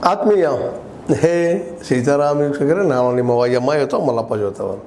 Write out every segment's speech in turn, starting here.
ಆತ್ಮೀಯ ಹೇ ಸೀತಾರಾಮ ವೀಕ್ಷಕರೇ ನಾನು ನಿಮ್ಮ ಎಮ್ಮ ಇವತ್ತು ಮಲ್ಲಪ್ಪ ಜೋತವರು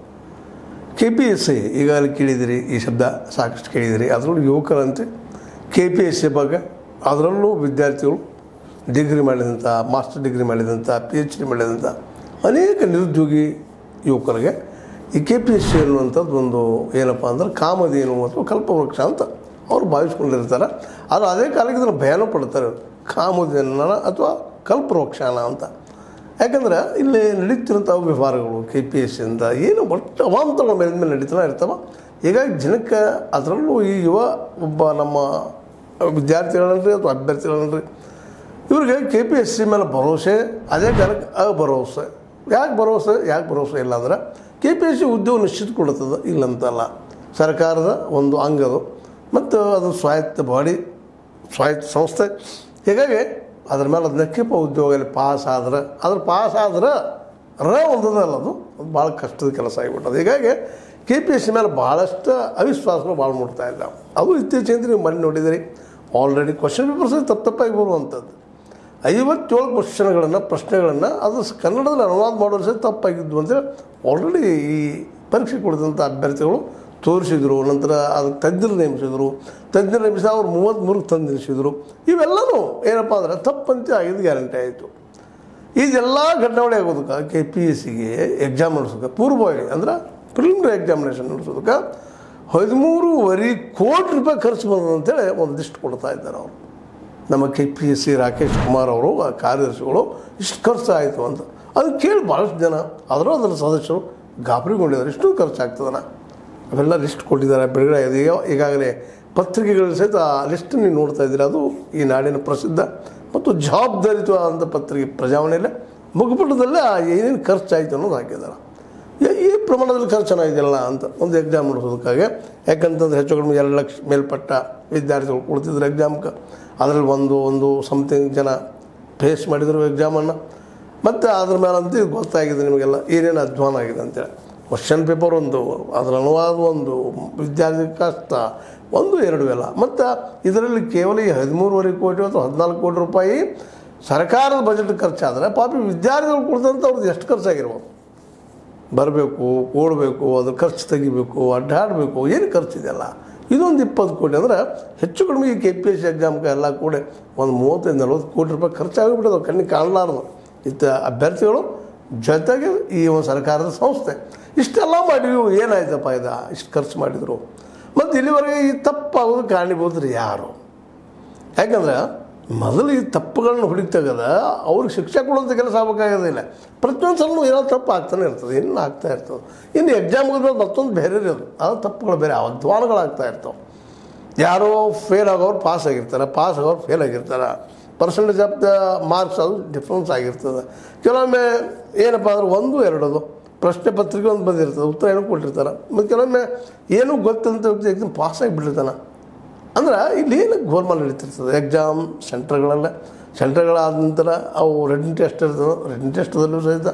ಕೆ ಪಿ ಎಸ್ ಸಿ ಈಗಾಗಲೇ ಕೇಳಿದಿರಿ ಈ ಶಬ್ದ ಸಾಕಷ್ಟು ಕೇಳಿದಿರಿ ಅದರಲ್ಲೂ ಯುವಕರಂತೆ ಕೆ ಪಿ ಎಸ್ ಸಿ ಬಗ್ಗೆ ಅದರಲ್ಲೂ ವಿದ್ಯಾರ್ಥಿಗಳು ಡಿಗ್ರಿ ಮಾಡಿದಂಥ ಮಾಸ್ಟರ್ ಡಿಗ್ರಿ ಮಾಡಿದಂಥ ಪಿ ಎಚ್ ಡಿ ಮಾಡಿದಂಥ ಅನೇಕ ನಿರುದ್ಯೋಗಿ ಯುವಕರಿಗೆ ಈ ಕೆ ಪಿ ಎಸ್ ಸಿ ಅನ್ನುವಂಥದ್ದು ಒಂದು ಏನಪ್ಪ ಅಂದ್ರೆ ಕಾಮಧೇನು ಅಥವಾ ಕಲ್ಪವೃಕ್ಷ ಅಂತ ಅವ್ರು ಭಾವಿಸ್ಕೊಂಡಿರ್ತಾರೆ ಆದರೆ ಅದೇ ಕಾಲಕ್ಕೆ ಇದನ್ನು ಭಯನೂ ಪಡ್ತಾರೆ ಕಾಮಧೇನ ಅಥವಾ ಕಲ್ಪವೃಕ್ಷನ ಅಂತ ಯಾಕಂದ್ರೆ ಇಲ್ಲಿ ನಡೀತಿರೋಂಥ ವ್ಯವಹಾರಗಳು ಕೆ ಪಿ ಎಸ್ ಸಿಯಿಂದ ಏನು ಒಟ್ಟು ಅವಾಂತರಗಳ ಮೇಲೆ ಮೇಲೆ ನಡೀತಾನೆ ಇರ್ತಾವ ಹೀಗಾಗಿ ಜನಕ್ಕೆ ಅದರಲ್ಲೂ ಈ ಯುವ ಒಬ್ಬ ನಮ್ಮ ವಿದ್ಯಾರ್ಥಿಗಳನ್ರಿ ಅಥವಾ ಅಭ್ಯರ್ಥಿಗಳನ್ರಿ ಇವ್ರಿಗೆ ಕೆ ಪಿ ಎಸ್ ಸಿ ಮೇಲೆ ಭರವಸೆ ಅದೇ ಕಾಲಕ್ಕೆ ಅಭರವಸೆ ಯಾಕೆ ಭರವಸೆ ಯಾಕೆ ಭರವಸೆ ಇಲ್ಲ ಅಂದ್ರೆ ಕೆ ಪಿ ಎಸ್ ಸಿ ಉದ್ಯೋಗ ನಿಶ್ಚಿತ ಕೊಡುತ್ತದೆ ಇಲ್ಲಂತಲ್ಲ ಸರ್ಕಾರದ ಒಂದು ಅಂಗದು ಮತ್ತು ಅದು ಸ್ವಾಯತ್ತ ಬಾಡಿ ಸ್ವಾಯತ್ತ ಸಂಸ್ಥೆ ಹೀಗಾಗಿ ಅದ್ರ ಮೇಲೆ ಅದು ನಕ್ಕಿಪ ಉದ್ಯೋಗದಲ್ಲಿ ಪಾಸ್ ಆದ್ರೆ ಅದ್ರ ಪಾಸ್ ಆದ್ರೆ ರ ಒಂದದಲ್ಲ ಅದು ಅದು ಭಾಳ ಕಷ್ಟದ ಕೆಲಸ ಆಗಿಬಿಟ್ಟದು ಹೀಗಾಗಿ ಕೆ ಪಿ ಎಸ್ ಸಿ ಮೇಲೆ ಭಾಳಷ್ಟು ಅವಿಶ್ವಾಸಗಳು ಭಾಳ ಮೂಡ್ತಾ ಇದ್ದಾವೆ ಅದು ಇತ್ತೀಚೆಗೆ ನೀವು ಮನೆ ನೋಡಿದಿರಿ ಆಲ್ರೆಡಿ ಕ್ವಶನ್ ಪೇಪರ್ಸ್ ತಪ್ಪು ತಪ್ಪಾಗಿ ಬರುವಂಥದ್ದು ಐವತ್ತೇಳು ಕ್ವಶನ್ಗಳನ್ನು ಪ್ರಶ್ನೆಗಳನ್ನು ಅದು ಸ್- ಕನ್ನಡದಲ್ಲಿ ಅನುವಾದ ಮಾಡೋದು ಸಹ ತಪ್ಪಾಗಿದ್ವು ಅಂತೇಳಿ ಆಲ್ರೆಡಿ ಈ ಪರೀಕ್ಷೆ ಕೊಡಿದಂಥ ಅಭ್ಯರ್ಥಿಗಳು ತೋರಿಸಿದರು ನಂತರ ಅದಕ್ಕೆ ತಜ್ಞರು ನೇಮಿಸಿದರು ತಜ್ಞರು ನೇಮಿಸಿ ಅವ್ರು ಮೂವತ್ತ್ಮೂರಕ್ಕೆ ತಂದು ನಿಲ್ಲಿಸಿದರು ಇವೆಲ್ಲನೂ ಏನಪ್ಪ ಅಂದ್ರೆ ತಪ್ಪಂತೆ ಆಗಿದ್ದು ಗ್ಯಾರಂಟಿ ಆಯಿತು ಇದೆಲ್ಲ ಘಟನಾವಳಿ ಆಗೋದಕ್ಕೆ ಕೆ ಪಿ ಎಸ್ ಸಿಗೆ ಎಕ್ಸಾಮ್ ನಡೆಸೋಕೆ ಪೂರ್ವಭಾವಿ ಅಂದ್ರೆ ಪ್ರಿಲಿಮಿನರಿ ಎಕ್ಸಾಮಿನೇಷನ್ ನಡೆಸೋದಕ್ಕೆ ಹದಿಮೂರುವರೆ ಕೋಟಿ ರೂಪಾಯಿ ಖರ್ಚು ಬಂದದ ಅಂತೇಳಿ ಒಂದು ಲಿಸ್ಟ್ ಕೊಡ್ತಾ ಇದ್ದಾರೆ ಅವರು ನಮ್ಮ K P S C Rakesh Kumar ಅವರು ಆ ಕಾರ್ಯದರ್ಶಿಗಳು ಇಷ್ಟು ಖರ್ಚು ಆಯಿತು ಅಂತ ಅದು ಕೇಳಿ ಭಾಳಷ್ಟು ಜನ ಅದರ ಅದರ ಸದಸ್ಯರು ಗಾಬರಿಗೊಂಡಿದ್ದಾರೆ ಇಷ್ಟು ಖರ್ಚು ಆಗ್ತದನ ಅವೆಲ್ಲ ಲಿಸ್ಟ್ ಕೊಟ್ಟಿದ್ದಾರೆ ಬಿಡುಗಡೆ ಆಗಿದೆ ಈಗ ಈಗಾಗಲೇ ಪತ್ರಿಕೆಗಳಲ್ಲಿ ಸಹಿತ ಆ ಲಿಸ್ಟ್ ನೀವು ನೋಡ್ತಾ ಇದ್ದೀರಿ ಅದು ಈ ನಾಡಿನ ಪ್ರಸಿದ್ಧ ಮತ್ತು ಜವಾಬ್ದಾರಿಯುತವಾದಂಥ ಪತ್ರಿಕೆ ಪ್ರಜಾವಣೆಯಲ್ಲೇ ಮುಗುಪುಟದಲ್ಲೇ ಆ ಏನೇನು ಖರ್ಚಾಯಿತು ಅನ್ನೋದು ಹಾಕಿದ್ದಾರೆ ಈ- ಈ ಪ್ರಮಾಣದಲ್ಲಿ ಖರ್ಚು ಚೆನ್ನಾಗಿದೆಯಲ್ಲ ಅಂತ ಒಂದು ಎಕ್ಸಾಮ್ ನಡೆಸೋದಕ್ಕಾಗಿ ಯಾಕಂತಂದ್ರೆ ಹೆಚ್ಚು ಕಡಿಮೆ ಎರಡು ಲಕ್ಷ ಮೇಲ್ಪಟ್ಟ ವಿದ್ಯಾರ್ಥಿಗಳು ಕೊಡ್ತಿದ್ರು ಎಕ್ಸಾಮ್ಗೆ ಅದರಲ್ಲಿ ಒಂದು ಒಂದು ಸಮಥಿಂಗ್ ಜನ ಫೇಸ್ ಮಾಡಿದರು ಎಕ್ಸಾಮನ್ನು ಮತ್ತು ಅದ್ರ ಮೇಲಂತೂ ಇದು ಗೊತ್ತಾಗಿದೆ ನಿಮಗೆಲ್ಲ ಏನೇನು ಅಧ್ವಾನ ಆಗಿದೆ ಅಂತೇಳಿ ಕ್ವಶನ್ ಪೇಪರ್ ಒಂದು ಅದರ ಅನುವಾದ ಒಂದು ವಿದ್ಯಾರ್ಥಿ ಕಷ್ಟ ಒಂದು ಎರಡು ಎಲ್ಲ ಮತ್ತು ಇದರಲ್ಲಿ ಕೇವಲ ಈ ಹದಿಮೂರುವರೆ ಕೋಟಿ ಅಥವಾ ಹದಿನಾಲ್ಕು ಕೋಟಿ ರೂಪಾಯಿ ಸರ್ಕಾರದ ಬಜೆಟ್ ಖರ್ಚಾದರೆ ಪಾಪಿ ವಿದ್ಯಾರ್ಥಿಗಳು ಕೊಡ್ದಂಥ ಅವ್ರದ್ದು ಎಷ್ಟು ಖರ್ಚಾಗಿರ್ಬೋದು ಬರಬೇಕು ಕೂಡಬೇಕು ಅದ್ರ ಖರ್ಚು ತೆಗಿಬೇಕು ಅಡ್ಡಾಡಬೇಕು ಏನು ಖರ್ಚಿದೆಯಲ್ಲ ಇದೊಂದು ಇಪ್ಪತ್ತು ಕೋಟಿ ಅಂದರೆ ಹೆಚ್ಚು ಕಡಿಮೆ ಈ ಕೆ ಪಿ ಎಸ್ ಸಿ ಎಕ್ಸಾಮ್ಗೆ ಎಲ್ಲ ಕೂಡ ಒಂದು ಮೂವತ್ತೈದು ನಲ್ವತ್ತು ಕೋಟಿ ರೂಪಾಯಿ ಖರ್ಚಾಗಿಬಿಟ್ಟದು ಕಣ್ಣಿಗೆ ಕಾಣಲಾರ್ದು ಇತ್ತ ಅಭ್ಯರ್ಥಿಗಳು ಜೊತೆಗೆ ಈ ಒಂದು ಸರ್ಕಾರದ ಸಂಸ್ಥೆ ಇಷ್ಟೆಲ್ಲ ಮಾಡಿದ್ವಿ ಏನಾಯ್ತಪ್ಪ ಇದು ಇಷ್ಟು ಖರ್ಚು ಮಾಡಿದರು ಮತ್ತು ಇಲ್ಲಿವರೆಗೆ ಈ ತಪ್ಪಾಗೋದು ಕಾರಣೀಭೂತರು ಯಾರು ಯಾಕಂದ್ರೆ ಮೊದಲು ಈ ತಪ್ಪುಗಳನ್ನ ಹುಡುಕಿ ತೆಗೆದ ಅವ್ರಿಗೆ ಶಿಕ್ಷೆ ಕೊಡುವಂಥ ಕೆಲಸ ಆಗಬೇಕಾಗೋದಿಲ್ಲ ಪ್ರತಿಯೊಂದು ಸಲ ಏನೋ ತಪ್ಪು ಆಗ್ತಾನೆ ಇರ್ತದೆ ಇನ್ನು ಆಗ್ತಾ ಇರ್ತದೆ ಇನ್ನು ಎಕ್ಸಾಮ್ ಮತ್ತೊಂದು ಬೇರೆ ಇರೋದು ಅದು ತಪ್ಪುಗಳು ಬೇರೆ ಅಧ್ವಾನಗಳಾಗ್ತಾ ಇರ್ತವೆ ಯಾರೋ ಫೇಲ್ ಆಗೋರು ಪಾಸ್ ಆಗಿರ್ತಾರೆ ಪಾಸ್ ಆಗೋರು ಫೇಲ್ ಆಗಿರ್ತಾರೆ ಪರ್ಸೆಂಟೇಜ್ ಆಫ್ ದ ಮಾರ್ಕ್ಸ್ ಅದು ಡಿಫ್ರೆನ್ಸ್ ಆಗಿರ್ತದೆ ಕೆಲವೊಮ್ಮೆ ಏನಪ್ಪ ಅಂದ್ರೆ ಒಂದು ಎರಡದು ಪ್ರಶ್ನೆ ಪತ್ರಿಕೆ ಒಂದು ಬಂದಿರ್ತದೆ ಉತ್ತರ ಏನೋ ಕೊಟ್ಟಿರ್ತಾರೆ ಮತ್ತು ಕೆಲವೊಮ್ಮೆ ಏನೂ ಗೊತ್ತಂತ ವ್ಯಕ್ತಿ ಎಕ್ಸಾಮ್ ಪಾಸ್ ಆಗಿಬಿಟ್ಟಿರ್ತಾನೆ ಅಂದ್ರೆ ಇಲ್ಲಿ ಏನು ಗೋಲ್ಮಾಲ್ ನಡೀತಿರ್ತದೆ ಎಕ್ಸಾಮ್ ಸೆಂಟರ್ಗಳೆಲ್ಲ ಸೆಂಟರ್ಗಳಾದ ನಂತರ ಅವು ರಿಟನ್ ಟೆಸ್ಟ್ ಇರ್ತದೆ ರಿಟನ್ ಟೆಸ್ಟದಲ್ಲೂ ಸಹಿತ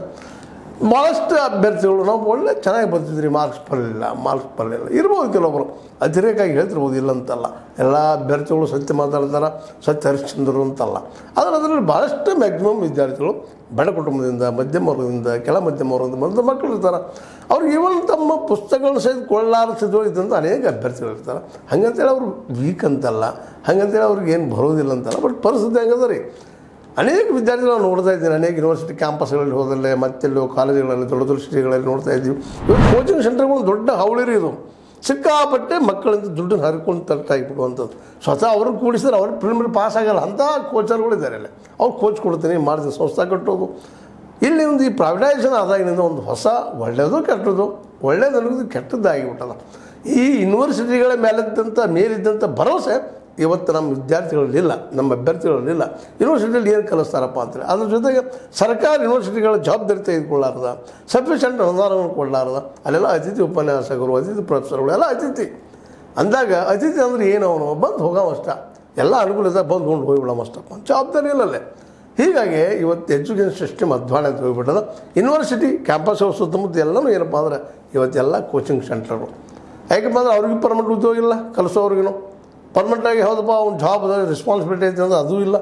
ಭಾಳಷ್ಟು ಅಭ್ಯರ್ಥಿಗಳು ನಾವು ಒಳ್ಳೆ ಚೆನ್ನಾಗಿ ಬರ್ತಿದ್ರಿ ಮಾರ್ಕ್ಸ್ ಬರಲಿಲ್ಲ ಮಾರ್ಕ್ಸ್ ಬರಲಿಲ್ಲ ಇರ್ಬೋದು ಕೆಲವೊಬ್ಬರು ಅತಿರೇಕಾಗಿ ಹೇಳ್ತಿರ್ಬೋದು ಇಲ್ಲ ಅಂತಲ್ಲ ಎಲ್ಲ ಅಭ್ಯರ್ಥಿಗಳು ಸತ್ಯ ಮಾತಾಡ್ತಾರೆ ಸತ್ಯ ಹರಿಶ್ಚಂದ್ರರು ಅಂತಲ್ಲ ಆದರೆ ಅದರಲ್ಲಿ ಭಾಳಷ್ಟು ಮ್ಯಾಕ್ಸಿಮಮ್ ವಿದ್ಯಾರ್ಥಿಗಳು ಬಡ ಕುಟುಂಬದಿಂದ ಮಧ್ಯಮ ವರ್ಗದಿಂದ ಕೆಳ ಮಧ್ಯಮ ವರ್ಗದಿಂದ ಬಂದ ಮಕ್ಕಳು ಇರ್ತಾರೆ ಅವ್ರಿಗೆ ಇವನ್ ತಮ್ಮ ಪುಸ್ತಕಗಳನ್ನ ಸಹಿತ ಕೊಳ್ಳಾರ ಇದ್ದಂಥ ಅನೇಕ ಅಭ್ಯರ್ಥಿಗಳು ಇರ್ತಾರೆ ಹಂಗಂತೇಳಿ ಅವರು ವೀಕ್ ಅಂತಲ್ಲ ಹಂಗಂತೇಳಿ ಅವ್ರಿಗೆ ಏನು ಬರೋದಿಲ್ಲ ಅಂತಲ್ಲ ಬಟ್ ಪರಿಸ್ಥಿತಿ ಹೆಂಗದ ರೀ ಅನೇಕ ವಿದ್ಯಾರ್ಥಿಗಳು ನಾವು ನೋಡ್ತಾ ಇದ್ದೀನಿ ಅನೇಕ ಯೂನಿವರ್ಸಿಟಿ ಕ್ಯಾಂಪಸ್ಗಳಲ್ಲಿ ಹೋದಲ್ಲೇ ಮತ್ತೆಲ್ಲೋ ಕಾಲೇಜುಗಳಲ್ಲಿ ದೊಡ್ಡ ದೊಡ್ಡ ಸಿಟಿಗಳಲ್ಲಿ ನೋಡ್ತಾ ಇದ್ದೀವಿ ಇವತ್ತು ಕೋಚಿಂಗ್ ಸೆಂಟರ್ಗಳು ದೊಡ್ಡ ಹಾವಳಿ ರೀ ಇದು ಸಿಕ್ಕಾಪಟ್ಟೆ ಮಕ್ಕಳಿಂದ ದುಡ್ಡನ್ನು ಹರ್ಕೊಂಡು ತಟ್ಟಾಗಿಬಿಡುವಂಥದ್ದು ಸ್ವತಃ ಅವ್ರನ್ನ ಕೂಡಿಸಿದ್ರೆ ಅವ್ರ ಪ್ರಿಲಿಮಿನರಿ ಪಾಸ್ ಆಗಲ್ಲ ಅಂಥ ಕೋಚರ್ಗಳು ಇದ್ದಾರೆ ಅಲ್ಲಿ ಅವ್ರು ಕೋಚ್ ಕೊಡ್ತೀನಿ ಮಾಡ್ತೀನಿ ಸಂಸ್ಥೆ ಕಟ್ಟೋದು ಇಲ್ಲಿ ಒಂದು ಈ ಪ್ರೈವೇಟೈಸೇಷನ್ ಆದಾಗಿನಿಂದ ಒಂದು ಹೊಸ ಒಳ್ಳೆಯದು ಕೆಟ್ಟದ್ದು ಒಳ್ಳೇದು ಅನ್ನೋದು ಕೆಟ್ಟದ್ದಾಗಿಬಿಟ್ಟದ ಈ ಯೂನಿವರ್ಸಿಟಿಗಳ ಮೇಲಿದ್ದಂಥ ಮೇಲಿದ್ದಂಥ ಭರವಸೆ ಇವತ್ತು ನಮ್ಮ ವಿದ್ಯಾರ್ಥಿಗಳಲ್ಲಿಲ್ಲ ನಮ್ಮ ಅಭ್ಯರ್ಥಿಗಳಲ್ಲಿಲ್ಲ ಯೂನಿವರ್ಸಿಟಿಯಲ್ಲಿ ಏನು ಕಲಿಸ್ತಾರಪ್ಪ ಅಂತೇಳಿ ಅದ್ರ ಜೊತೆಗೆ ಸರ್ಕಾರ ಯೂನಿವರ್ಸಿಟಿಗಳ ಜವಾಬ್ದಾರಿ ತೆಗೆದುಕೊಳ್ಳಾರ್ದ ಸಫಿಷಿಯಂಟ್ ಅನುದಾನವನ್ನು ಕೊಡಲಾರ್ದ ಅಲ್ಲೆಲ್ಲ ಅತಿಥಿ ಉಪನ್ಯಾಸಕರು ಅತಿಥಿ ಪ್ರೊಫೆಸರ್ಗಳು ಎಲ್ಲ ಅತಿಥಿ ಅಂದಾಗ ಅತಿಥಿ ಅಂದ್ರೆ ಏನು ಅವನು ಬಂದು ಹೋಗೋವಷ್ಟ ಎಲ್ಲ ಅನುಕೂಲ ಇದೆ ಬಂದು ಕೊಂಡು ಹೋಗ್ಬಿಡಮಷ್ಟಪ್ಪ ಜವಾಬ್ದಾರಿ ಇಲ್ಲಲ್ಲೇ ಹೀಗಾಗಿ ಇವತ್ತು ಎಜುಕೇಷನ್ ಸಿಸ್ಟಮ್ ಅಧ್ವಾನ ಅಂತ ಹೋಗ್ಬಿಟ್ಟದ ಯೂನಿವರ್ಸಿಟಿ ಕ್ಯಾಂಪಸ್ ಸುತ್ತಮುತ್ತ ಎಲ್ಲನೂ ಏನಪ್ಪ ಅಂದ್ರೆ ಇವತ್ತೆಲ್ಲ ಕೋಚಿಂಗ್ ಸೆಂಟರ್ಗಳು ಯಾಕಪ್ಪ ಅಂದ್ರೆ ಅವ್ರಿಗೆ ಪರ್ಮನೆಂಟ್ ಉದ್ಯೋಗ ಇಲ್ಲ ಕಲಿಸೋವ್ರಿಗೂ ಪರ್ಮನೆಂಟಾಗಿ ಹೌದಪ್ಪ ಅವ್ನು ಜಾಬ್ ಅದ ರೆಸ್ಪಾನ್ಸಿಬಿಲಿಟಿ ಐತೆ ಅಂದ್ರೆ ಅದೂ ಇಲ್ಲ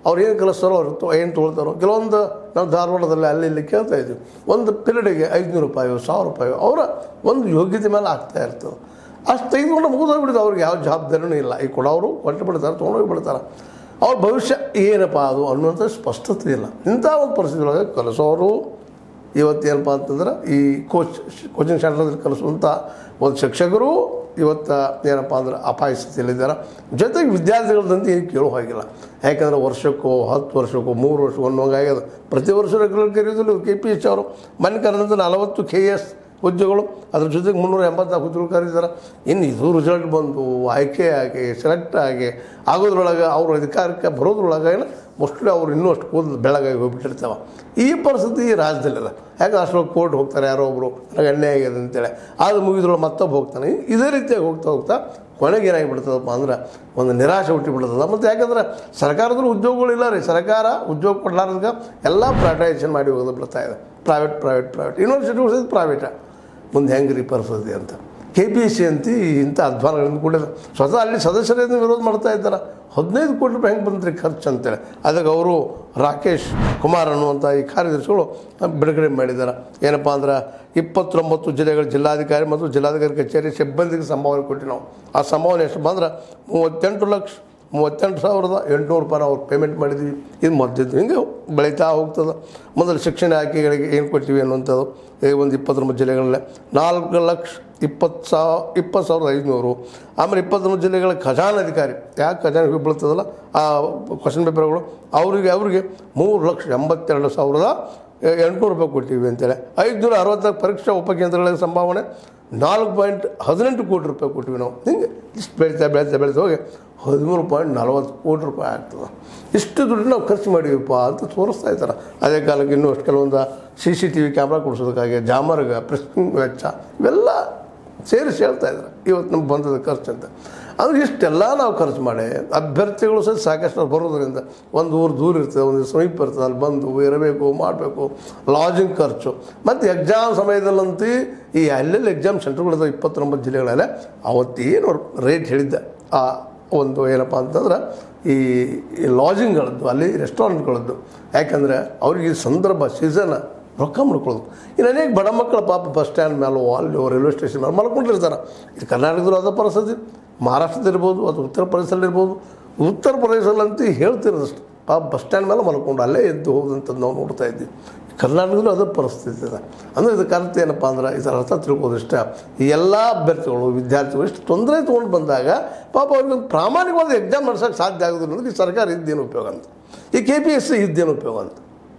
ಅವ್ರು ಏನು ಕಲಿಸ್ತಾರೋ ಅವ್ರು ತೊ- ಏನು ತೊಗೊಳ್ತಾರೋ ಕೆಲವೊಂದು ನಾವು ಧಾರವಾಡದಲ್ಲಿ ಅಲ್ಲಿ ಇಲ್ಲಿ ಕೇಳ್ತಾ ಇದ್ವಿ ಒಂದು ಪಿರಿಯಡಿಗೆ ಐದುನೂರು ರೂಪಾಯು ಸಾವಿರ ರೂಪಾಯಿ ಅವರ ಒಂದು ಯೋಗ್ಯತೆ ಮೇಲೆ ಆಗ್ತಾ ಇರ್ತದೆ ಅಷ್ಟು ತೆಗೆದುಕೊಂಡು ಮುಗಿದೋಗ್ಬಿಡಿದು ಅವ್ರಿಗೆ ಯಾವ ಜವಾಬ್ದಾರಿನೂ ಇಲ್ಲ ಈ ಕೊಡೋರು ಕೊಟ್ಟು ಬಿಡ್ತಾರೆ ತೊಗೊಂಡೋಗಿ ಬಿಡ್ತಾರೆ ಅವ್ರ ಭವಿಷ್ಯ ಏನಪ್ಪ ಅದು ಅನ್ನುವಂಥ ಸ್ಪಷ್ಟತೆ ಇಲ್ಲ ಇಂಥ ಒಂದು ಪರಿಸ್ಥಿತಿ ಒಳಗೆ ಕಲಿಸೋರು ಇವತ್ತೇನಪ್ಪ ಅಂತಂದ್ರೆ ಈ ಕೋಚ್ ಕೋಚಿಂಗ್ ಸೆಂಟರ್ದಲ್ಲಿ ಕಲಿಸುವಂಥ ಒಂದು ಶಿಕ್ಷಕರು ಇವತ್ತು ಏನಪ್ಪ ಅಂದ್ರೆ ಅಪಾಯ ಸ್ಥಿತಿಯಲ್ಲಿದ್ದಾರೆ ಜೊತೆಗೆ ವಿದ್ಯಾರ್ಥಿಗಳದಂತೆ ಏನು ಕೇಳೋ ಹಾಗಿಲ್ಲ ಯಾಕಂದ್ರೆ ವರ್ಷಕ್ಕೋ ಹತ್ತು ವರ್ಷಕ್ಕೋ ಮೂರು ವರ್ಷಕ್ಕೋ ಅನ್ನೋಂಗಾಗ್ಯದ ಪ್ರತಿ ವರ್ಷ ರೆಗ್ಯುಲರ್ ಕರೆಯೋದಿಲ್ಲ ಕೆ ಪಿ ಎಚ್ ಅವರು ಮನೆ ಕರೆದಂತ ನಲವತ್ತು ಕೆ ಎಸ್ ಹುದ್ದೆಗಳು ಅದ್ರ ಜೊತೆಗೆ ಮುನ್ನೂರ ಎಂಬತ್ನಾಲ್ಕು ಹುದ್ದೆಗಳು ಕರೀತಾರೆ ಇನ್ನು ಇದು ರಿಸಲ್ಟ್ ಬಂದು ಆಯ್ಕೆ ಆಗಿ ಸೆಲೆಕ್ಟ್ ಆಗಿ ಆಗೋದ್ರೊಳಗೆ ಅವ್ರ ಅಧಿಕಾರಕ್ಕೆ ಬರೋದ್ರೊಳಗೆ ಏನು ಮೋಸ್ಟ್ಲಿ ಅವ್ರು ಇನ್ನೂ ಅಷ್ಟು ಕೂದಲು ಬೆಳಗಾಗಿ ಹೋಗ್ಬಿಟ್ಟಿರ್ತಾವೆ ಈ ಪರಿಸ್ಥಿತಿ ಈ ರಾಜ್ಯದಲ್ಲಿದೆ ಯಾಕೆ ಅಷ್ಟೊಂದು ಕೋರ್ಟ್ ಹೋಗ್ತಾರೆ ಯಾರೋ ಒಬ್ಬರು ನನಗೆ ಅನ್ಯಾಯ ಆಗಿದೆ ಅಂತೇಳಿ ಅದು ಮುಗಿದ್ರೊಳಗೆ ಮತ್ತೊಬ್ಬ ಹೋಗ್ತಾನೆ ಇದೇ ರೀತಿಯಾಗಿ ಹೋಗ್ತಾ ಹೋಗ್ತಾ ಕೊನೆಗೆ ಏನಾಗಿಬಿಡ್ತದಪ್ಪ ಅಂದ್ರೆ ಒಂದು ನಿರಾಶೆ ಹುಟ್ಟಿಬಿಡ್ತದೆ ಮತ್ತು ಯಾಕಂದ್ರೆ ಸರ್ಕಾರದಲ್ಲಿ ಉದ್ಯೋಗಗಳಿಲ್ಲ ರೀ ಸರ್ಕಾರ ಉದ್ಯೋಗ ಕೊಡ್ಲಾರ್ದಾಗ ಎಲ್ಲ ಪ್ರೈವೇಟೈಸೇಷನ್ ಮಾಡಿ ಹೋಗೋದು ಬಿಡ್ತಾ ಇದೆ ಪ್ರೈವೇಟ್ ಪ್ರೈವೇಟ್ ಪ್ರೈವೇಟ್ ಯೂನಿವರ್ಸಿಟಿ ಉಳಿಸಿದ ಪ್ರೈವೇಟ ಮುಂದೆ ಹೆಂಗೆ ರೀ ಪರಿಸ್ಥಿತಿ ಅಂತ ಕೆ ಪಿ ಎಸ್ ಸಿ ಅಂತ ಇಂಥ ಅಧ್ವಾನಗಳಿಂದ ಕೂಡಿದ ಸ್ವತಃ ಅಲ್ಲಿ ಸದಸ್ಯರಿಂದ ವಿರೋಧ ಮಾಡ್ತಾ ಇದ್ದಾರೆ ಹದಿನೈದು ಕೋಟಿ ರೂಪಾಯಿ ಹೆಂಗೆ ಬಂದ್ರಿ ಖರ್ಚು ಅಂತೇಳಿ ಅದಕ್ಕೆ ಅವರು ರಾಕೇಶ್ ಕುಮಾರ್ ಅನ್ನುವಂಥ ಈ ಕಾರ್ಯದರ್ಶಿಗಳು ಬಿಡುಗಡೆ ಮಾಡಿದ್ದಾರೆ ಏನಪ್ಪ ಅಂದ್ರೆ ಇಪ್ಪತ್ತೊಂಬತ್ತು ಜಿಲ್ಲೆಗಳ ಜಿಲ್ಲಾಧಿಕಾರಿ ಮತ್ತು ಜಿಲ್ಲಾಧಿಕಾರಿ ಕಚೇರಿ ಸಿಬ್ಬಂದಿಗೆ ಸಂಭಾವನೆ ಕೊಟ್ಟು ನಾವು ಆ ಸಂಭಾವನೆ ಎಷ್ಟು ಬಂದ್ರೆ ಮೂವತ್ತೆಂಟು ಲಕ್ಷ ಮೂವತ್ತೆಂಟು ಸಾವಿರದ ಎಂಟುನೂರು ರೂಪಾಯಿ ನಾವು ಪೇಮೆಂಟ್ ಮಾಡಿದ್ವಿ ಇದು ಮೊದಲಿದ್ದು ಹಿಂಗೆ ಬೆಳೀತಾ ಹೋಗ್ತದೆ ಮೊದಲು ಶಿಕ್ಷಣ ಆಯ್ಕೆಗಳಿಗೆ ಏನು ಕೊಟ್ಟಿವಿ ಅನ್ನುವಂಥದ್ದು ಈ ಒಂದು ಇಪ್ಪತ್ತೊಂಬತ್ತು ಜಿಲ್ಲೆಗಳಲ್ಲೇ ನಾಲ್ಕು ಲಕ್ಷ ಇಪ್ಪತ್ತು ಸಾವಿರ ಇಪ್ಪತ್ತು ಸಾವಿರದ ಐದುನೂರು ಆಮೇಲೆ ಇಪ್ಪತ್ತೊಂಬತ್ತು ಜಿಲ್ಲೆಗಳ ಖಜಾನಾಧಿಕಾರಿ ಯಾಕೆ ಖಜಾನೆ ಬೀಳ್ತದಲ್ಲ ಆ ಕ್ವಶನ್ ಪೇಪರ್ಗಳು ಅವರಿಗೆ ಅವರಿಗೆ ಮೂರು ಲಕ್ಷ ಎಂಬತ್ತೆರಡು ಸಾವಿರದ ಎಂಟುನೂರು ರೂಪಾಯಿ ಕೊಟ್ಟಿವಿ ಅಂತೇಳಿ ಐದುನೂರ ಅರವತ್ನಾಲ್ಕು ಪರೀಕ್ಷಾ ಉಪಕೇಂದ್ರಗಳಿಗೆ ಸಂಭಾವನೆ ನಾಲ್ಕು ಪಾಯಿಂಟ್ ಹದಿನೆಂಟು ಕೋಟಿ ರೂಪಾಯಿ ಕೊಟ್ಟಿವಿ ನಾವು ಹಿಂಗೆ ಇಷ್ಟು ಬೆಳೀತಾ ಬೆಳೀತಾ ಬೆಳೀತಾ ಹೋಗಿ ಹದಿಮೂರು ಪಾಯಿಂಟ್ ನಲ್ವತ್ತು ಕೋಟಿ ರೂಪಾಯಿ ಆಗ್ತದೆ ಇಷ್ಟು ದುಡ್ಡು ನಾವು ಖರ್ಚು ಮಾಡಿವಪ್ಪ ಅಂತ ತೋರಿಸ್ತಾ ಇದ್ದಾರೆ ಅದೇ ಕಾಲಕ್ಕೆ ಇನ್ನೂ ಅಷ್ಟು ಕೆಲವೊಂದು C C T V camera ಕೊಡಿಸೋದಕ್ಕಾಗಿ ಜಾಮರ್ಗ ಪ್ರೆಸ್ಟಿಂಗ್ ವೆಚ್ಚ ಇವೆಲ್ಲ ಸೇರಿಸಿ ಹೇಳ್ತಾ ಇದ್ದಾರೆ ಇವತ್ತು ನಮ್ಗೆ ಬಂದದ ಖರ್ಚು ಅಂತ ಅಂದ್ರೆ ಇಷ್ಟೆಲ್ಲ ನಾವು ಖರ್ಚು ಮಾಡಿ ಅಭ್ಯರ್ಥಿಗಳು ಸಹ ಸಾಕಷ್ಟು ಅವ್ರು ಬರೋದ್ರಿಂದ ಒಂದು ಊರು ದೂರ ಇರ್ತದೆ ಒಂದು ಸಮೀಪ ಇರ್ತದೆ ಅಲ್ಲಿ ಬಂದು ಇರಬೇಕು ಮಾಡಬೇಕು ಲಾಜಿಂಗ್ ಖರ್ಚು ಮತ್ತು ಎಕ್ಸಾಮ್ ಸಮಯದಲ್ಲಂತೂ ಈ ಅಲ್ಲೆಲ್ಲಿ ಎಕ್ಸಾಮ್ ಸೆಂಟರ್ಗಳಿದಾವೆ ಇಪ್ಪತ್ತೊಂಬತ್ತು ಜಿಲ್ಲೆಗಳಲ್ಲೇ ಅವತ್ತೇನು ರೇಟ್ ಹೇಳಿದ್ದೆ ಆ ಒಂದು ಏನಪ್ಪ ಅಂತಂದ್ರೆ ಈ ಈ ಲಾಜಿಂಗ್ಗಳದ್ದು ಅಲ್ಲಿ ರೆಸ್ಟೋರೆಂಟ್ಗಳದ್ದು ಯಾಕಂದರೆ ಅವ್ರಿಗೆ ಈ ಸಂದರ್ಭ ಸೀಸನ್ ರೊಕ್ಕ ಮಾಡ್ಕೊಳ್ಳೋದು ಇನ್ನು ಅನೇಕ ಬಡ ಮಕ್ಕಳು ಪಾಪ ಬಸ್ ಸ್ಟ್ಯಾಂಡ್ ಮೇಲೋ ಅಲ್ಲಿ ರೈಲ್ವೆ ಸ್ಟೇಷನ್ ಮೇಲೆ ಮಲ್ಕೊಂಡಿರ್ತಾರೆ ಇದು ಕರ್ನಾಟಕದಲ್ಲೂ ಅದ ಪರಿಸ್ಥಿತಿ ಮಹಾರಾಷ್ಟ್ರದಿರ್ಬೋದು ಅಥವಾ ಉತ್ತರ ಪ್ರದೇಶದಲ್ಲಿರ್ಬೋದು ಉತ್ತರ ಪ್ರದೇಶದಲ್ಲಂತೂ ಹೇಳ್ತಿರೋದಷ್ಟು ಪಾಪ ಬಸ್ ಸ್ಟ್ಯಾಂಡ್ ಮೇಲೆ ಮಲ್ಕೊಂಡು ಅಲ್ಲೇ ಎದ್ದು ಹೋದಂಥದ್ದು ನಾವು ನೋಡ್ತಾ ಇದ್ವಿ ಕರ್ನಾಟಕದಲ್ಲೂ ಅದೇ ಪರಿಸ್ಥಿತಿ ಇದೆ ಅಂದರೆ ಇದಕ್ಕೆ ಅರ್ಥ ಏನಪ್ಪ ಅಂದ್ರೆ ಇದರ ಅರ್ಥ ತಿಳ್ಕೋದು ಇಷ್ಟ ಈ ಎಲ್ಲ ಅಭ್ಯರ್ಥಿಗಳು ವಿದ್ಯಾರ್ಥಿಗಳು ಇಷ್ಟು ತೊಂದರೆ ತೊಗೊಂಡು ಬಂದಾಗ ಪಾಪ ಅವ್ರಿಗೆ ಒಂದು ಪ್ರಾಮಾಣಿಕವಾದ ಎಕ್ಸಾಮ್ ನಡೆಸೋಕ್ಕೆ ಸಾಧ್ಯ ಆಗೋದಿಲ್ಲ ಅಂದ್ರೆ ಈ ಸರ್ಕಾರ ಇದ್ದೇನು ಉಪಯೋಗ ಅಂತ ಈ ಕೆ ಪಿ ಎಸ್ ಸಿ ಇದ್ದೇನು ಉಪಯೋಗ ಅಂತ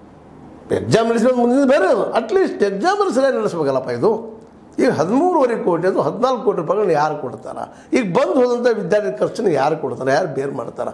ಎಕ್ಸಾಮ್ ನಡೆಸಿದ ಮುಂದಿನ ಬೇರೆ ಅದು ಅಟ್ಲೀಸ್ಟ್ ಎಕ್ಸಾಮ್ ಸರಿಯಾಗಿ ನಡೆಸ್ಬೇಕಲ್ಲಪ್ಪ ಇದು ಈಗ ಹದಿಮೂರುವರೆ ಕೋಟಿ ಅದು ಹದಿನಾಲ್ಕು ಕೋಟಿ ರೂಪಾಯಿಗಳನ್ನ ಯಾರು ಕೊಡ್ತಾರೆ ಈಗ ಬಂದು ಹೋದಂಥ ವಿದ್ಯಾರ್ಥಿ ಖರ್ಚನ್ನ ಯಾರು ಕೊಡ್ತಾರೆ ಯಾರು ಬೇರೆ ಮಾಡ್ತಾರೆ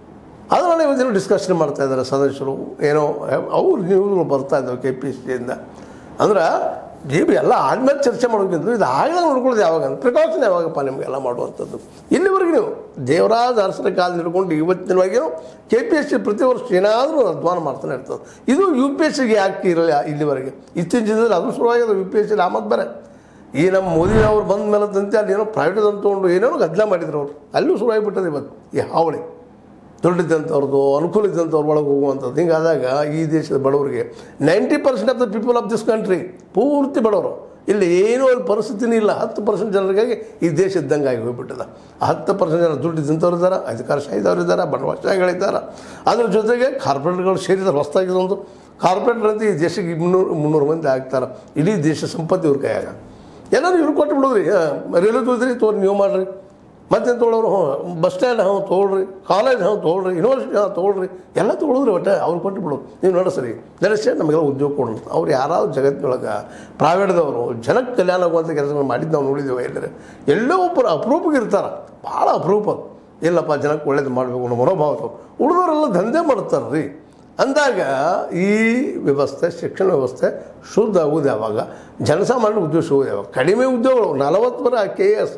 ಅದನ್ನು ಇವತ್ತೇನು ಡಿಸ್ಕಷನ್ ಮಾಡ್ತಾ ಇದ್ದಾರೆ ಸದಸ್ಯರು ಏನೋ ಅವ್ರು ನ್ಯೂಸ್ಗಳು ಬರ್ತಾ ಇದ್ದಾವೆ ಕೆ ಪಿ ಎಸ್ ಸಿಯಿಂದ ಅಂದ್ರೆ ಜಿ ಬಿ ಎಲ್ಲ ಆದ್ಮೇಲೆ ಚರ್ಚೆ ಮಾಡೋಕ್ಕಿಂತ ಇದು ಆಗಲೇ ನೋಡ್ಕೊಳ್ಳೋದು ಯಾವಾಗ ಅಂತ ಪ್ರಿಕಾಷನ್ ಯಾವಾಗಪ್ಪ ನಿಮಗೆಲ್ಲ ಮಾಡುವಂಥದ್ದು ಇಲ್ಲಿವರೆಗೆ ನೀವು ದೇವರಾಜ ಅರಸರ ಕಾಲ ಹಿಡ್ಕೊಂಡು ಇವತ್ತಿನವರೆಗೂ ಕೆ ಪಿ ಎಸ್ ಸಿ ಪ್ರತಿ ವರ್ಷ ಏನಾದರೂ ಅಧ್ವಾನ ಮಾಡ್ತಾನೆ ಇರ್ತದೆ ಇದು ಯು ಪಿ ಎಸ್ ಸಿಗೆ ಯಾಕೆ ಇರಲ್ಲ ಇಲ್ಲಿವರೆಗೆ ಇತ್ತೀಚಿನ ದಿನದಲ್ಲಿ ಅದು ಶುರುವಾಗಿದೆ ಯು ಪಿ ಎಸ್ ಸಿ ಆಮದು ಬೇರೆ ಈ ನಮ್ಮ ಮೋದಿ ಅವರು ಬಂದ ಮೇಲದಂತೆ ಅಲ್ಲಿ ಏನೋ ಪ್ರೈವೇಟ್ ಅಂತ ತೊಗೊಂಡು ಏನೇನೋ ಗದ್ದಲ ಮಾಡಿದ್ರು ಅವರು ಅಲ್ಲೂ ಶುರುವಾಗಿಬಿಟ್ಟದೆ ಇವತ್ತು ಈ ಹಾವಳಿ ದುಡ್ಡಿದ್ದಂಥವ್ರದ್ದು ಅನುಕೂಲ ಇದ್ದಂಥವ್ರು ಒಳಗೆ ಹೋಗುವಂಥದ್ದು ಹಿಂಗಾದಾಗ ಈ ದೇಶದ ಬಡವರಿಗೆ ninety percent of the people of this country ಪೂರ್ತಿ ಬಡವರು ಇಲ್ಲಿ ಏನೂ ಅಲ್ಲಿ ಪರಿಸ್ಥಿತಿನೇ ಇಲ್ಲ ಹತ್ತು ಪರ್ಸೆಂಟ್ ಜನರಿಗಾಗಿ ಈ ದೇಶ ಇದ್ದಂಗೆ ಆಗಿ ಹೋಗ್ಬಿಟ್ಟದ ಆ ಹತ್ತು ಪರ್ಸೆಂಟ್ ಜನ ದುಡ್ಡು ಇದ್ದಂಥವ್ರು ಇದ್ದಾರೆ ಅಧಿಕಾರಶಾಹಿದವ್ರು ಇದ್ದಾರೆ ಬಂಡವಾಳಶಾಹಿಗಳಿದ್ದಾರೆ ಅದ್ರ ಜೊತೆಗೆ ಕಾರ್ಪೊರೇಟ್ಗಳು ಸೇರಿದ್ದಾರೆ ಹೊಸದಾಗಿ ಒಂದು ಕಾರ್ಪೊರೇಟರ್ ಅಂತ ಈ ದೇಶಕ್ಕೆ ಮುನ್ನೂರು ಮುನ್ನೂರು ಮಂದಿ ಆಗ್ತಾರೆ ಇಡೀ ದೇಶ ಸಂಪತ್ತಿ ಇವ್ರ ಕೈಯಾಗ ಏನಾದ್ರು ಇವ್ರು ಕೊಟ್ಟು ಬಿಡೋದ್ರಿ ರೈಲ್ವೆ ತೋದ್ರಿ ತೋರಿ ನೀವು ಮಾಡಿರಿ ಮತ್ತೇನು ತೊಗೊಳೋರು ಹ್ಞೂ ಬಸ್ ಸ್ಟ್ಯಾಂಡ್ ಹಾಂ ತೊಗೊಳ್ರಿ ಕಾಲೇಜ್ ಹಾಂ ತೊಗೊಳ್ರಿ ಯೂನಿವರ್ಸಿಟಿ ಹಾಂ ತೊಗೊಳ್ರಿ ಎಲ್ಲ ತೊಗೊಳಿದ್ರಿ ಒಟ್ಟೆ ಅವ್ರು ಕೊಟ್ಟು ಬಿಡು ನೀವು ನಡೆಸ್ರಿ ನಡೆಸಿ ನಮಗೆಲ್ಲ ಉದ್ಯೋಗ ಕೊಡೋಣ ಅವ್ರು ಯಾರಾದ್ರು ಜಗತ್ತಿನೊಳಗೆ ಪ್ರೈವೇಟ್ದವರು ಜನಕ್ಕೆ ಕಲ್ಯಾಣ ಆಗುವಂಥ ಕೆಲಸಗಳು ಮಾಡಿದ್ದು ನಾವು ನೋಡಿದ್ದೇವೆ ಎಲ್ಲರೇ ಎಲ್ಲೋ ಒಬ್ಬರು ಅಪರೂಪಕ್ಕೆ ಇರ್ತಾರೆ ಭಾಳ ಅಪರೂಪ ಇಲ್ಲಪ್ಪ ಜನಕ್ಕೆ ಒಳ್ಳೇದು ಮಾಡಬೇಕು ಅನ್ನೋ ಮನೋಭಾವ ಉಳಿದವರೆಲ್ಲ ದಂಧೆ ಮಾಡ್ತಾರೆ ರೀ ಅಂದಾಗ ಈ ವ್ಯವಸ್ಥೆ ಶಿಕ್ಷಣ ವ್ಯವಸ್ಥೆ ಶುದ್ಧ ಆಗುವುದು ಯಾವಾಗ ಜನಸಾಮಾನ್ಯ ಉದ್ಯೋಗ ಸಿಗೋದು ಯಾವಾಗ ಕಡಿಮೆ ಉದ್ಯೋಗಗಳು ನಲವತ್ತು ಬರ ಕೆ ಎಸ್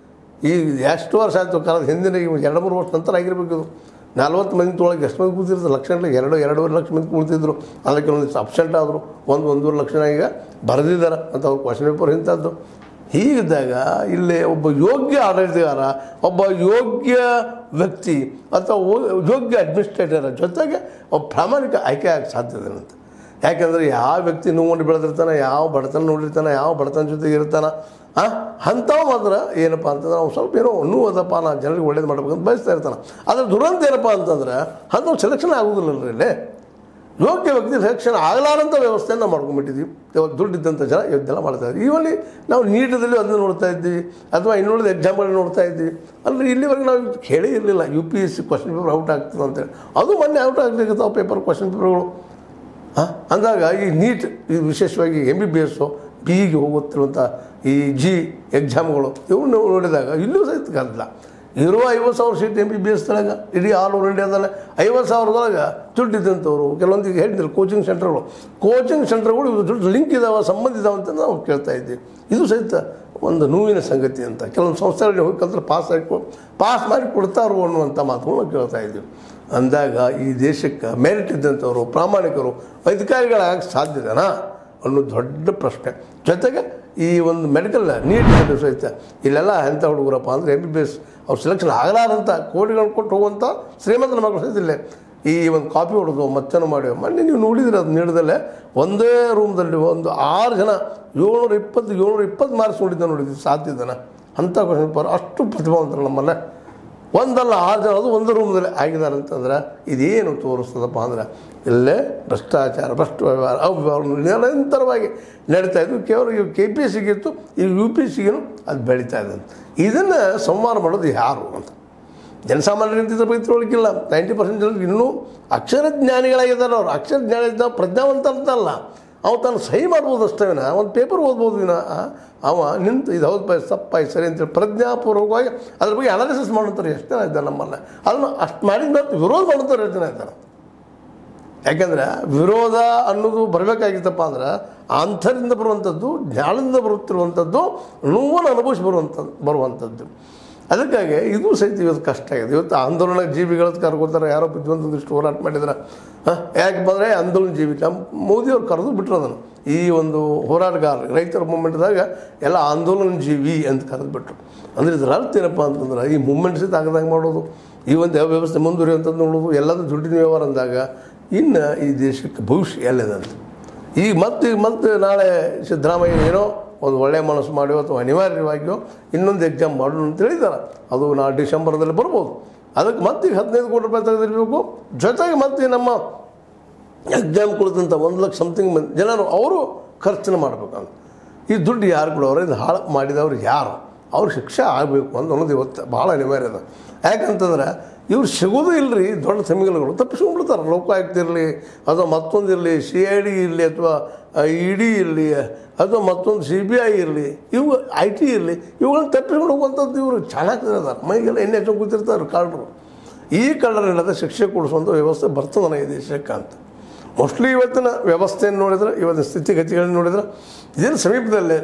ಈ ಎಷ್ಟು ವರ್ಷ ಆಯಿತು ಕಾಲದ ಹಿಂದಿನ ಈಗ ಎರಡು ಮೂರು ವರ್ಷ ನಂತರ ಆಗಿರ್ಬೇಕು ಇದು ನಲ್ವತ್ತು ಮಂದಿ ತೊಳಗೆ ಎಷ್ಟು ಮಂದಿ ಕೂತಿರ್ತಾರೆ ಲಕ್ಷ ಗಂಟೆ ಎರಡು ಎರಡೂವರೆ ಲಕ್ಷ ಮಂದಿ ಕೂಳ್ತಿದ್ರು ಅಲ್ಲಿ ಕೆಲವೊಂದಿಷ್ಟು ಅಬ್ಸೆಂಟ್ ಆದರು ಒಂದು ಒಂದೂವರೆ ಲಕ್ಷ ಜನ ಈಗ ಬರೆದಿದ್ದಾರೆ ಅಂತ ಅವ್ರು ಕ್ವಶನ್ ಪೇಪರ್ ಇಂಥದ್ದು ಹೀಗಿದ್ದಾಗ ಇಲ್ಲಿ ಒಬ್ಬ ಯೋಗ್ಯ ಆಡಳಿತಗಾರ ಒಬ್ಬ ಯೋಗ್ಯ ವ್ಯಕ್ತಿ ಅಥವಾ ಓ- ಯೋಗ್ಯ ಅಡ್ಮಿನಿಸ್ಟ್ರೇಟರ್ ಜೊತೆಗೆ ಒಬ್ಬ ಪ್ರಾಮಾಣಿಕ ಆಯ್ಕೆ ಆಗಕ್ಕೆ ಸಾಧ್ಯತೆ ಅಂತ ಯಾಕಂದರೆ ಯಾವ ವ್ಯಕ್ತಿ ನೋವು ಬೆಳೆದಿರ್ತಾನೆ ಯಾವ ಬಡತನ ನೋಡಿರ್ತಾನೆ ಯಾವ ಬಡತನ ಜೊತೆಗೆ ಇರ್ತಾನೆ ಆ ಅಂಥವು ಮಾತ್ರ ಏನಪ್ಪ ಅಂತಂದ್ರೆ ಅವ್ನು ಸ್ವಲ್ಪ ಏನೋ ನೋವು ಅದಪ್ಪ ನಾ ಜನರಿಗೆ ಒಳ್ಳೇದು ಮಾಡ್ಬೇಕಂತ ಬಯಸ್ತಾ ಇರ್ತಾನೆ ಅದ್ರ ದುರಂತ ಏನಪ್ಪ ಅಂತಂದ್ರೆ ಅಂಥವು ಸೆಲೆಕ್ಷನ್ ಆಗೋದಿಲ್ಲ ಇಲ್ಲಿ ಯೋಗ್ಯ ವ್ಯಕ್ತಿ ಸೆಲೆಕ್ಷನ್ ಆಗಲಾರಂಥ ವ್ಯವಸ್ಥೆಯನ್ನು ಮಾಡ್ಕೊಂಡ್ಬಿಟ್ಟಿದ್ವಿ ಇವತ್ತು ದುಡ್ಡಿದ್ದಂಥ ಜನ ಇವತ್ತೆಲ್ಲ ಮಾಡ್ತಾ ಇದ್ವಿ ಇವಲ್ಲಿ ನಾವು ನೀಟದಲ್ಲಿ ಅದನ್ನು ನೋಡ್ತಾ ಇದ್ವಿ ಅಥವಾ ಇನ್ನುಳಿದ ಎಕ್ಸಾಮ್ಗಳನ್ನ ನೋಡ್ತಾ ಇದ್ವಿ ಅಂದರೆ ಇಲ್ಲಿವರೆಗೆ ನಾವು ಕೇಳೇ ಇರಲಿಲ್ಲ U P S C question paper out ಆಗ್ತದೆ ಅಂತೇಳಿ ಅದು ಮೊನ್ನೆ ಔಟ್ ಆಗಲಿಕ್ಕೆ ಪೇಪರ್ ಕ್ವಶನ್ ಪೇಪರ್ಗಳು ಹಾಂ ಅಂದಾಗ ಈ ನೀಟ್ ಈ ವಿಶೇಷವಾಗಿ M B B S B ಇಗೆ ಹೋಗುತ್ತಿರುವಂಥ ಈ ಜಿ ಎಕ್ಸಾಮ್ಗಳು ಇವನ್ನ ನೋಡಿದಾಗ ಇಲ್ಲೂ ಸಹಿತ ಗದ್ದಲ ಇರುವ ಐವತ್ತು ಸಾವಿರ seat M B B S ತಳಗ ಇಡೀ ಆಲ್ ಓವರ್ ಇಂಡಿಯಾದಲ್ಲಿ ಐವತ್ತು ಸಾವಿರದೊಳಗೆ ದುಡ್ಡಿದ್ದಂಥವ್ರು ಕೆಲವೊಂದಿಗೆ ಹೇಳಿದ್ರು ಕೋಚಿಂಗ್ ಸೆಂಟರ್ಗಳು ಕೋಚಿಂಗ್ ಸೆಂಟರ್ಗಳು ಇವು ದುಡ್ಡು ಲಿಂಕ್ ಇದಾವೆ ಸಂಬಂಧ ಇದಾವೆ ಅಂತ ನಾವು ಕೇಳ್ತಾ ಇದ್ವಿ ಇದು ಸಹಿತ ಒಂದು ನೋವಿನ ಸಂಗತಿ ಅಂತ ಕೆಲವೊಂದು ಸಂಸ್ಥೆಗಳಿಗೆ ಹೋಗಿ ಕಲ್ತ್ರೆ ಪಾಸ್ ಆಗಿ ಪಾಸ್ ಮಾಡಿ ಕೊಡ್ತಾರೋ ಅನ್ನುವಂಥ ಮಾತುಗಳನ್ನ ಕೇಳ್ತಾ ಇದ್ವಿ ಅಂದಾಗ ಈ ದೇಶಕ್ಕೆ ಮೆರಿಟ್ ಇದ್ದಂಥವರು ಪ್ರಾಮಾಣಿಕರು ಅಧಿಕಾರಿಗಳಾಗಕ್ಕೆ ಸಾಧ್ಯದನಾ ಅನ್ನೋ ದೊಡ್ಡ ಪ್ರಶ್ನೆ ಜೊತೆಗೆ ಈ ಒಂದು ಮೆಡಿಕಲ್ ನೀಟ್ ಸಹಿತ ಇಲ್ಲೆಲ್ಲ ಎಂಥ ಹುಡುಗರಪ್ಪ ಅಂದರೆ ಎಮ್ ಬಿ ಬಿ ಎಸ್ ಅವ್ರು ಸೆಲೆಕ್ಷನ್ ಆಗಲಾರಂಥ ಕೋಟಿಗಳನ್ನು ಕೊಟ್ಟು ಹೋಗುವಂಥ ಶ್ರೀಮಂತನ ಮಕ್ಕಳು ಸಹಿತ ಇಲ್ಲೇ ಈ ಒಂದು ಕಾಪಿ ಹೊಡೆದು ಮತ್ತೇನು ಮಾಡಿ ಮೊನ್ನೆ ನೀವು ನೋಡಿದ್ರೆ ಅದು ನೀಡದಲ್ಲೇ ಒಂದೇ ರೂಮ್ದಲ್ಲಿ ಒಂದು ಆರು ಜನ ಏಳ್ನೂರ ಇಪ್ಪತ್ತು ಏಳ್ನೂರ ಇಪ್ಪತ್ತು ಮಾರ್ಕ್ಸ್ ನೋಡಿದ್ದ ನೋಡಿದ್ವಿ ಸಾಧ್ಯದನ ಅಂಥ ಕ್ವಶನ್ ಪೇಪರ್ ಅಷ್ಟು ಪ್ರತಿಭಾವಂತರು ನಮ್ಮಲ್ಲೇ ಒಂದಲ್ಲ ಆರು ಜನ ಅದು ಒಂದು ರೂಮ್ದಲ್ಲಿ ಆಗಿದ್ದಾರೆ ಅಂತಂದ್ರೆ ಇದೇನು ತೋರಿಸ್ತದಪ್ಪ ಅಂದ್ರೆ ಇಲ್ಲೇ ಭ್ರಷ್ಟಾಚಾರ ಭ್ರಷ್ಟ ವ್ಯವಹಾರ ಅವ್ಯವಹಾರ ನಿರಂತರವಾಗಿ ನಡೀತಾ ಇದ್ವು ಕೇವಲ ಇವು ಕೆ ಪಿ ಎಸ್ ಸಿಗಿತ್ತು ಈ ಯು ಪಿ ಎಸ್ ಸಿಗೂ ಅದು ಬೆಳೀತಾ ಇದೆ ಇದನ್ನು ಸಂಹಾರ ಮಾಡೋದು ಯಾರು ಅಂತ ಜನಸಾಮಾನ್ಯರಿಗೆ ಇದ್ರ ಬಗ್ಗೆ ತಿಳುವಳಿಕಿಲ್ಲ ನೈಂಟಿ ಪರ್ಸೆಂಟ್ ಜನರಿಗೆ ಇನ್ನೂ ಅಕ್ಷರ ಜ್ಞಾನಿಗಳಾಗಿದ್ದಾರೆ ಅವ್ರು ಅಕ್ಷರ ಜ್ಞಾನ ಇದ್ದ ಪ್ರಜ್ಞಾವಂತ ಅಂತಲ್ಲ ಅವ ತಾನು ಸಹಿ ಮಾಡ್ಬೋದು ಅಷ್ಟೇ ವಿನ ಒಂದು ಪೇಪರ್ ಓದ್ಬೋದು ವಿನ ಅವ ನಿಂತು ಇದು ಹೌದು ಪಾಯ್ ಸಪ್ಪಾಯ್ ಸರಿ ಅಂತೇಳಿ ಪ್ರಜ್ಞಾಪೂರ್ವಕವಾಗಿ ಅದ್ರ ಬಗ್ಗೆ ಅನಾಲಿಸಿಸ್ ಮಾಡುತ್ತಾರೆ ಎಷ್ಟು ಜನ ಇದ್ದಾರೆ ನಮ್ಮಲ್ಲ ಅದನ್ನು ಅಷ್ಟು ಮಾಡಿದ ಮೇಲೆ ವಿರೋಧ ಮಾಡುತ್ತಾರೆ ಎಷ್ಟು ಜನ ಇದ್ದಾರೆ ಯಾಕೆಂದ್ರೆ ವಿರೋಧ ಅನ್ನೋದು ಬರಬೇಕಾಗಿತ್ತಪ್ಪ ಅಂದ್ರೆ ಆಂತರ್ಯದಿಂದ ಬರುವಂಥದ್ದು ಜ್ಞಾನದಿಂದ ಬರುತ್ತಿರುವಂಥದ್ದು ನೋವನ್ನು ಅನುಭವಿಸಿ ಬರುವಂಥ ಬರುವಂಥದ್ದು ಅದಕ್ಕಾಗಿ ಇದು ಸಹಿತ ಇವತ್ತು ಕಷ್ಟ ಆಗಿದೆ ಇವತ್ತು ಆಂದೋಲನ ಜೀವಿಗಳ ಕರ್ಕೋತಾರೆ ಯಾರೋ ಬುದ್ಧಿವಂತಂದಿಷ್ಟು ಹೋರಾಟ ಮಾಡಿದ್ರೆ ಹಾಂ ಯಾಕೆ ಬಂದರೆ ಆಂದೋಲನ ಜೀವಿ ನಮ್ಮ ಮೋದಿಯವ್ರು ಕರೆದು ಬಿಟ್ಟರು ಅದನ್ನು ಈ ಒಂದು ಹೋರಾಟಗಾರ ರೈತರ ಮೂಮೆಂಟ್ದಾಗ ಎಲ್ಲ ಆಂದೋಲನ ಜೀವಿ ಅಂತ ಕರೆದು ಬಿಟ್ರು ಅಂದರೆ ಇದ್ರ ಅರ್ಥ ಏನಪ್ಪ ಅಂತಂದ್ರೆ ಈ ಮೂಮೆಂಟ್ ಸಹಿತ ಆಗದಂಗೆ ಮಾಡೋದು ಈ ಒಂದು ಯಾವ ವ್ಯವಸ್ಥೆ ಮುಂದುವರಿಯುವಂಥದ್ದು ನೋಡೋದು ಎಲ್ಲದೂ ದುಡ್ಡಿನ ವ್ಯವಹಾರ ಅಂದಾಗ ಇನ್ನು ಈ ದೇಶಕ್ಕೆ ಭವಿಷ್ಯ ಎಲ್ಲಿದೆ ಅಂತ ಈಗ ಮತ್ತೆ ಈಗ ಮತ್ತೆ ನಾಳೆ ಸಿದ್ದರಾಮಯ್ಯ ಏನೋ ಒಂದು ಒಳ್ಳೆಯ ಮನಸ್ಸು ಮಾಡಿಯೋ ಅಥವಾ ಅನಿವಾರ್ಯವಾಗಿಯೋ ಇನ್ನೊಂದು ಎಕ್ಸಾಮ್ ಮಾಡೋಣ ಅಂತ ಹೇಳಿದ್ದಾರೆ ಅದು ನಾ ಡಿಸೆಂಬರ್ದಲ್ಲಿ ಬರ್ಬೋದು ಅದಕ್ಕೆ ಮತ್ತೆ ಈಗ ಹದಿನೈದು ಕೋಟಿ ರೂಪಾಯಿ ತೆಗೆದಿರಬೇಕು ಜೊತೆಗೆ ಮತ್ತೆ ನಮ್ಮ ಎಕ್ಸಾಮ್ ಕುಳಿತಂಥ ಒಂದು ಲಕ್ಷ ಸಮಥಿಂಗ್ ಮಂದಿ ಜನರು ಅವರು ಖರ್ಚನ್ನು ಮಾಡ್ಬೇಕಂತ ಈ ದುಡ್ಡು ಯಾರು ಕೊಡೋರು ಇದು ಹಾಳು ಮಾಡಿದವ್ರು ಯಾರು ಅವ್ರ ಶಿಕ್ಷೆ ಆಗಬೇಕು ಅಂತ ಅನ್ನೋದು ಇವತ್ತು ಭಾಳ ಅನಿವಾರ್ಯ ಅದ ಯಾಕಂತಂದ್ರೆ ಇವ್ರು ಸಿಗೋದು ಇಲ್ಲರಿ ದೊಡ್ಡ ಸಮಿತಿಗಳು ತಪ್ಪಿಸ್ಕೊಂಡ್ಬಿಡ್ತಾರೆ ಲೋಕಾಯುಕ್ತ ಇರಲಿ ಅಥವಾ ಮತ್ತೊಂದು ಇರಲಿ ಸಿ ಐ ಡಿ ಇರಲಿ ಅಥವಾ ಇ ಡಿ ಇರಲಿ ಅಥವಾ ಮತ್ತೊಂದು ಸಿ ಬಿ ಐ ಇರಲಿ ಇವು ಐ ಟಿ ಇರಲಿ ಇವುಗಳನ್ನ ತಪ್ಪಿಸ್ಕೊಂಡು ಹೋಗುವಂಥದ್ದು ಇವರು ಚೆನ್ನಾಗಿದ್ದಾರೆ ಮೈಗೆಲ್ಲ ಎಣ್ಣೆ ಹಚ್ಚೋಕೆ ಕೂತಿರ್ತಾರೆ ಕಳ್ಳರು ಈ ಕಳ್ಳರಿಲ್ಲದ ಶಿಕ್ಷೆ ಕೊಡಿಸುವಂಥ ವ್ಯವಸ್ಥೆ ಬರ್ತದನ ಈ ದೇಶಕ್ಕೆ ಅಂತ ಮೋಸ್ಟ್ಲಿ ಇವತ್ತಿನ ವ್ಯವಸ್ಥೆಯನ್ನು ನೋಡಿದ್ರೆ ಇವತ್ತಿನ ಸ್ಥಿತಿಗತಿಗಳನ್ನು ನೋಡಿದ್ರೆ ಇದೇನು ಸಮೀಪದಲ್ಲೇ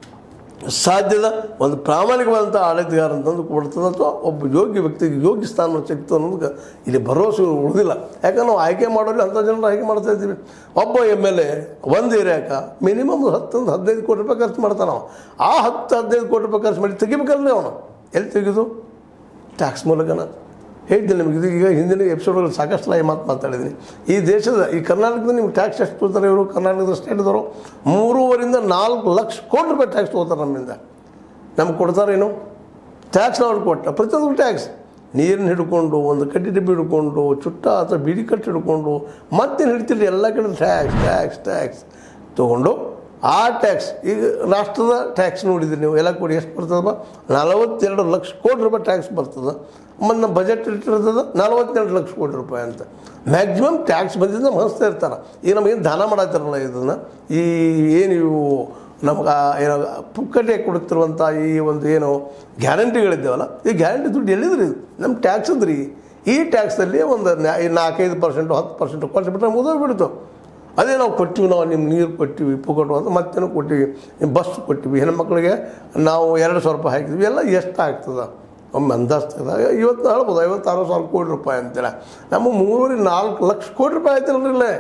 ಸಾಧ್ಯದ ಒಂದು ಪ್ರಾಮಾಣಿಕವಾದಂಥ ಆಡಳಿತಗಾರ ಅಂತಂದು ಕೊಡ್ತದೆ ಅಥವಾ ಒಬ್ಬ ಯೋಗ್ಯ ವ್ಯಕ್ತಿಗೆ ಯೋಗ್ಯ ಸ್ಥಾನ ಸಿಕ್ತು ಅನ್ನೋದಕ್ಕೆ ಇಲ್ಲಿ ಭರವಸೆ ಉಳಿದಿಲ್ಲ ಯಾಕಂದ್ರೆ ನಾವು ಆಯ್ಕೆ ಮಾಡೋಲ್ಲಿ ಅಂಥ ಜನರು ಆಯ್ಕೆ ಮಾಡ್ತಾ ಇದ್ದೀವಿ ಒಬ್ಬ ಎಮ್ ಎಲ್ ಎ ಒಂದು ಏರಿಯಾಕ ಮಿನಿಮಮ್ ಹತ್ತೊಂದು ಹದಿನೈದು ಕೋಟಿ ರೂಪಾಯಿ ಖರ್ಚು ಮಾಡ್ತಾನೆ ನಾವು ಆ ಹತ್ತು ಹದಿನೈದು ಕೋಟಿ ರೂಪಾಯಿ ಖರ್ಚು ಮಾಡಿ ತೆಗಿಬೇಕಲ್ರಿ ಅವನು ಎಲ್ಲಿ ತೆಗೆದು ಟ್ಯಾಕ್ಸ್ ಮೂಲಕನ ಹೇಳ್ತೀನಿ ನಿಮಗೆ ಇದು ಈಗ ಹಿಂದಿನ ಎಪಿಸೋಡ್ಗಳಲ್ಲಿ ಸಾಕಷ್ಟು ಲೈ ಮಾತು ಮಾತಾಡಿದ್ದೀನಿ ಈ ದೇಶದ ಈ ಕರ್ನಾಟಕದ ನಿಮ್ಗೆ ಟ್ಯಾಕ್ಸ್ ಎಷ್ಟು ತೊಗೊತಾರೆ ಇವರು ಕರ್ನಾಟಕದ ಸ್ಟೇಟ್ದವರು ಮೂರುವರಿಂದ ನಾಲ್ಕು ಲಕ್ಷ ಕೋಟಿ ರೂಪಾಯಿ ಟ್ಯಾಕ್ಸ್ ತೊಗೋತಾರೆ ನಮ್ಮಿಂದ ನಮ್ಗೆ ಕೊಡ್ತಾರೇನು ಟ್ಯಾಕ್ಸ್ ಅವ್ರು ಕೊಟ್ಟ ಪ್ರತಿಯೊಂದು ಟ್ಯಾಕ್ಸ್ ನೀರನ್ನ ಹಿಡ್ಕೊಂಡು ಒಂದು ಕಡ್ಡಿ ಡಬ್ಬಿ ಹಿಡ್ಕೊಂಡು ಚುಟ್ಟ ಅಥವಾ ಬಿಡಿ ಕಟ್ಟು ಹಿಡ್ಕೊಂಡು ಮತ್ತೇನು ಹಿಡ್ತಿಲ್ಲ ಎಲ್ಲ ಕಡೆ ಟ್ಯಾಕ್ಸ್ ಟ್ಯಾಕ್ಸ್ ಟ್ಯಾಕ್ಸ್ ತೊಗೊಂಡು ಆ ಟ್ಯಾಕ್ಸ್ ಈಗ ರಾಷ್ಟ್ರದ ಟ್ಯಾಕ್ಸ್ ನೋಡಿದ್ರಿ ನೀವು ಎಲ್ಲ ಕೊಡಿ ಎಷ್ಟು ಬರ್ತದಪ್ಪ ನಲವತ್ತೆರಡು ಲಕ್ಷ ಕೋಟಿ ರೂಪಾಯಿ ಟ್ಯಾಕ್ಸ್ ಬರ್ತದೆ ಮತ್ತು ನಮ್ಮ ಬಜೆಟ್ ಇಟ್ಟಿರ್ತದೆ ನಲವತ್ತೆರಡು ಲಕ್ಷ ಕೋಟಿ ರೂಪಾಯಿ ಅಂತ ಮ್ಯಾಕ್ಸಿಮಮ್ ಟ್ಯಾಕ್ಸ್ ಬಂದಿದ್ದು ಹಂಚ್ತಾ ಇರ್ತಾರೆ ಈಗ ನಮಗೇನು ದಾನ ಮಾಡತ್ತಾರಲ್ಲ ಇದನ್ನು ಈ ಏನು ಇವು ನಮ್ಗೆ ಆ ಏನೋ ಪುಕ್ಕಟೆ ಕೊಡುತ್ತಿರುವಂಥ ಈ ಒಂದು ಏನು ಗ್ಯಾರಂಟಿಗಳಿದ್ದಾವಲ್ಲ ಈ ಗ್ಯಾರಂಟಿ ದುಡ್ಡು ಎಲ್ಲಿದ್ರಿ ಇದು ನಮ್ಮ ಟ್ಯಾಕ್ಸ್ ಅದ್ರಿ ಈ ಟ್ಯಾಕ್ಸಲ್ಲಿ ಒಂದು ನ್ಯಾ- ಈ ನಾಲ್ಕೈದು ಪರ್ಸೆಂಟು ಹತ್ತು ಪರ್ಸೆಂಟು ಕೊಟ್ಟು ಬಿಟ್ಟರೆ ಮುಗಿದೋಗಿ ಬಿಡ್ತು ಅದೇ ನಾವು ಕೊಟ್ಟಿವಿ ನಾವು ನಿಮ್ಮ ನೀರು ಕೊಟ್ಟಿವಿ ಪುಕ್ಕಟು ಅಂತ ಮತ್ತೇನೋ ಕೊಟ್ಟಿವಿ ನಿಮ್ಮ ಬಸ್ ಕೊಟ್ಟಿವಿ ಹೆಣ್ಮಕ್ಳಿಗೆ ನಾವು ಎರಡು ಸಾವಿರ ರೂಪಾಯಿ ಹಾಕಿದ್ವಿ ಎಲ್ಲ ಎಷ್ಟು ಆಗ್ತದೆ ಒಮ್ಮೆ ಅಂದಾಜ್ತದ ಇವತ್ತು ಹೇಳ್ಬೋದು ಐವತ್ತಾರು ಸಾವಿರ ಕೋಟಿ ರೂಪಾಯಿ ಅಂತೇಳಿ ನಮ್ಮ ಮೂರೂವರೆ ನಾಲ್ಕು ಲಕ್ಷ ಕೋಟಿ ರೂಪಾಯಿ ಆಯ್ತಿಲ್ರಿ ಇಲ್ಲೇ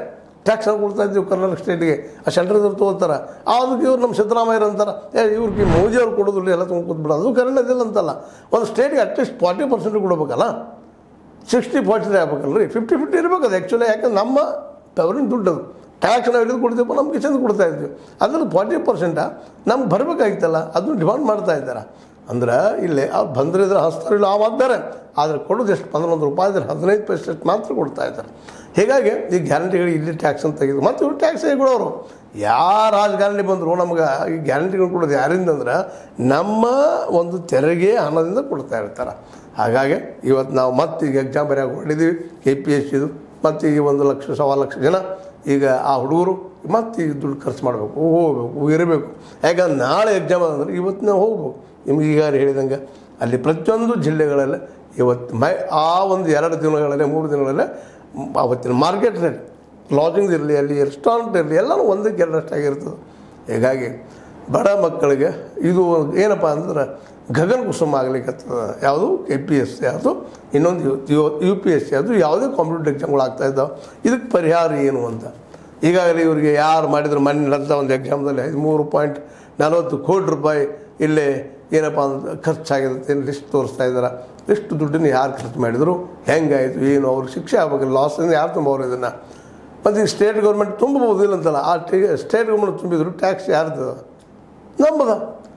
ಟ್ಯಾಕ್ಸ್ ಕೊಡ್ತಾ ಇದ್ದೀವಿ ಕರ್ನಾಟಕ ಸ್ಟೇಟ್ಗೆ ಆ ಸೆಂಟ್ರದವ್ರು ತೊಗೋತಾರೆ ಅದಕ್ಕೆ ಇವ್ರು ನಮ್ಮ ಸಿದ್ದರಾಮಯ್ಯರು ಅಂತಾರೆ ಏ ಇವ್ರಿಗೆ ಮೋದಿ ಅವ್ರು ಕೊಡೋದಿಲ್ಲ ಎಲ್ಲ ತುಂಬ ಕೂತ್ಬಿಡ ಅದು ಕರೆಂಟ್ ಅದಿಲ್ಲ ಅಂತಲ್ಲ ಒಂದು ಸ್ಟೇಟ್ಗೆ ಅಟ್ಲೀಸ್ಟ್ ಫಾರ್ಟಿ ಪರ್ಸೆಂಟ್ ಕೊಡ್ಬೇಕಲ್ಲ ಸಿಕ್ಸ್ಟಿ ಫಾರ್ಟಿ ಆಗ್ಬೇಕಲ್ಲ ರೀ ಫಿಫ್ಟಿ ಫಿಫ್ಟಿ ಇರ್ಬೇಕು ಅದು ಆ್ಯಕ್ಚುಲಿ ಯಾಕಂದ್ರೆ ನಮ್ಮ ಪವರಿನ ದುಡ್ಡು ಅದು ಟ್ಯಾಕ್ಸ್ ನಾವು ಹಿಡಿದು ಕೊಡ್ತೀವಪ್ಪ ನಮ್ಮ ಕಿಚನ್ ಕೊಡ್ತಾ ಇದ್ವಿ ಅದ್ರಲ್ಲಿ ಫಾರ್ಟಿ ಪರ್ಸೆಂಟ ನಮ್ಗೆ ಬರಬೇಕಾಗಿತ್ತಲ್ಲ ಅದನ್ನು ಡಿಮಾಂಡ್ ಮಾಡ್ತಾ ಇದ್ದಾರೆ ಅಂದ್ರೆ ಇಲ್ಲಿ ಅವ್ರು ಬಂದ್ರಿದ್ರೆ ಹಸ್ತಾರಿಲ್ಲ ಆ ಮಾಡ್ತಾರೆ ಆದರೆ ಕೊಡೋದು ಎಷ್ಟು ಪಂದ್ರೊಂದು ರೂಪಾಯಿ ಇದ್ರೆ ಹದಿನೈದು ಪೈಸೆ ಮಾತ್ರ ಕೊಡ್ತಾ ಇದ್ದಾರೆ ಹೀಗಾಗಿ ಈ ಗ್ಯಾರಂಟಿಗಳು ಇಲ್ಲಿ ಟ್ಯಾಕ್ಸ್ ಅಂತ ತೆಗೆದು ಮತ್ತು ಇವ್ರು ಟ್ಯಾಕ್ಸ್ ಕೊಡೋರು ಯಾರು ರಾಜಕಾರಣಿ ಬಂದರು ನಮ್ಗೆ ಈ ಗ್ಯಾರಂಟಿಗಳು ಕೊಡೋದು ಯಾರಿಂದ ಅಂದ್ರೆ ನಮ್ಮ ಒಂದು ತೆರಿಗೆ ಹಣದಿಂದ ಕೊಡ್ತಾ ಇರ್ತಾರೆ ಹಾಗಾಗಿ ಇವತ್ತು ನಾವು ಮತ್ತೆ ಈಗ ಎಕ್ಸಾಮ್ ಬರೆಯೋಕೆ ಹೊರಟಿದ್ದೀವಿ ಕೆ ಪಿ ಎಸ್ ಇದು ಮತ್ತು ಈಗ ಒಂದು ಲಕ್ಷ ಸವಾ ಲಕ್ಷ ಜನ ಈಗ ಆ ಹುಡುಗರು ಮತ್ತೆ ಈಗ ದುಡ್ಡು ಖರ್ಚು ಮಾಡಬೇಕು ಹೋಗ್ಬೇಕು ಇರಬೇಕು ಯಾಕಂದ್ರೆ ನಾಳೆ ಎಕ್ಸಾಮ್ ಅಂದ್ರೆ ಇವತ್ತು ನಾವು ಹೋಗ್ಬೇಕು ನಿಮ್ಗೆ ಈಗ ಹೇಳಿದಂಗೆ ಅಲ್ಲಿ ಪ್ರತಿಯೊಂದು ಜಿಲ್ಲೆಗಳಲ್ಲಿ ಇವತ್ತು ಮೈ ಆ ಒಂದು ಎರಡು ದಿನಗಳಲ್ಲೇ ಮೂರು ದಿನಗಳಲ್ಲೇ ಮ್, ಅವತ್ತಿನ ಮಾರ್ಕೆಟ್ ರೇಟ್ ಲಾಜಿಂಗ್ ಇರಲಿ ಅಲ್ಲಿ ರೆಸ್ಟೋರೆಂಟ್ ಇರಲಿ ಎಲ್ಲನೂ ಒಂದಕ್ಕೆ ಎರಡಷ್ಟಾಗಿರ್ತದೆ ಹೀಗಾಗಿ ಬಡ ಮಕ್ಕಳಿಗೆ ಇದು ಏನಪ್ಪ ಅಂದ್ರೆ ಗಗನ ಕುಸುಮ ಆಗ್ಲಿಕ್ಕತ್ತದ ಯಾವುದು ಕೆ ಪಿ ಎಸ್ ಸಿ ಅದು ಇನ್ನೊಂದು U U P S C ಅದು ಯಾವುದೇ ಕಾಂಪಿಟೇಟಿವ್ ಎಕ್ಸಾಮ್ಗಳು ಆಗ್ತಾ ಇದ್ದಾವೆ ಇದಕ್ಕೆ ಪರಿಹಾರ ಏನು ಅಂತ ಈಗಾಗಲೇ ಇವರಿಗೆ ಯಾರು ಮಾಡಿದ್ರು ಮೊನ್ನೆ ನಡೆದ ಒಂದು ಎಕ್ಸಾಮ್ದಲ್ಲಿ ಮೂರು ಪಾಯಿಂಟ್ ನಲವತ್ತು ಕೋಟಿ ರೂಪಾಯಿ ಇಲ್ಲೇ ಏನಪ್ಪ ಅಂದ್ರೆ ಖರ್ಚಾಗಿದೆ ಲಿಸ್ಟ್ ತೋರಿಸ್ತಾ ಇದ್ದಾರೆ ಇಷ್ಟು ದುಡ್ಡನ್ನು ಯಾರು ಖರ್ಚು ಮಾಡಿದರು ಹೆಂಗಾಯಿತು ಏನು ಅವ್ರಿಗೆ ಶಿಕ್ಷೆ ಆಗ್ಬೇಕಲ್ಲ ಲಾಸಿಂದ ಯಾರು ತುಂಬವ್ರು ಇದನ್ನು ಮತ್ತು ಈ ಸ್ಟೇಟ್ ಗೌರ್ಮೆಂಟ್ ತುಂಬಬಹುದಿಲ್ಲ ಅಂತಲ್ಲ ಆ ಟಿ ಸ್ಟೇಟ್ ಗೌರ್ಮೆಂಟ್ ತುಂಬಿದ್ರು ಟ್ಯಾಕ್ಸ್ ಯಾರ್ದು ನಮ್ಮದ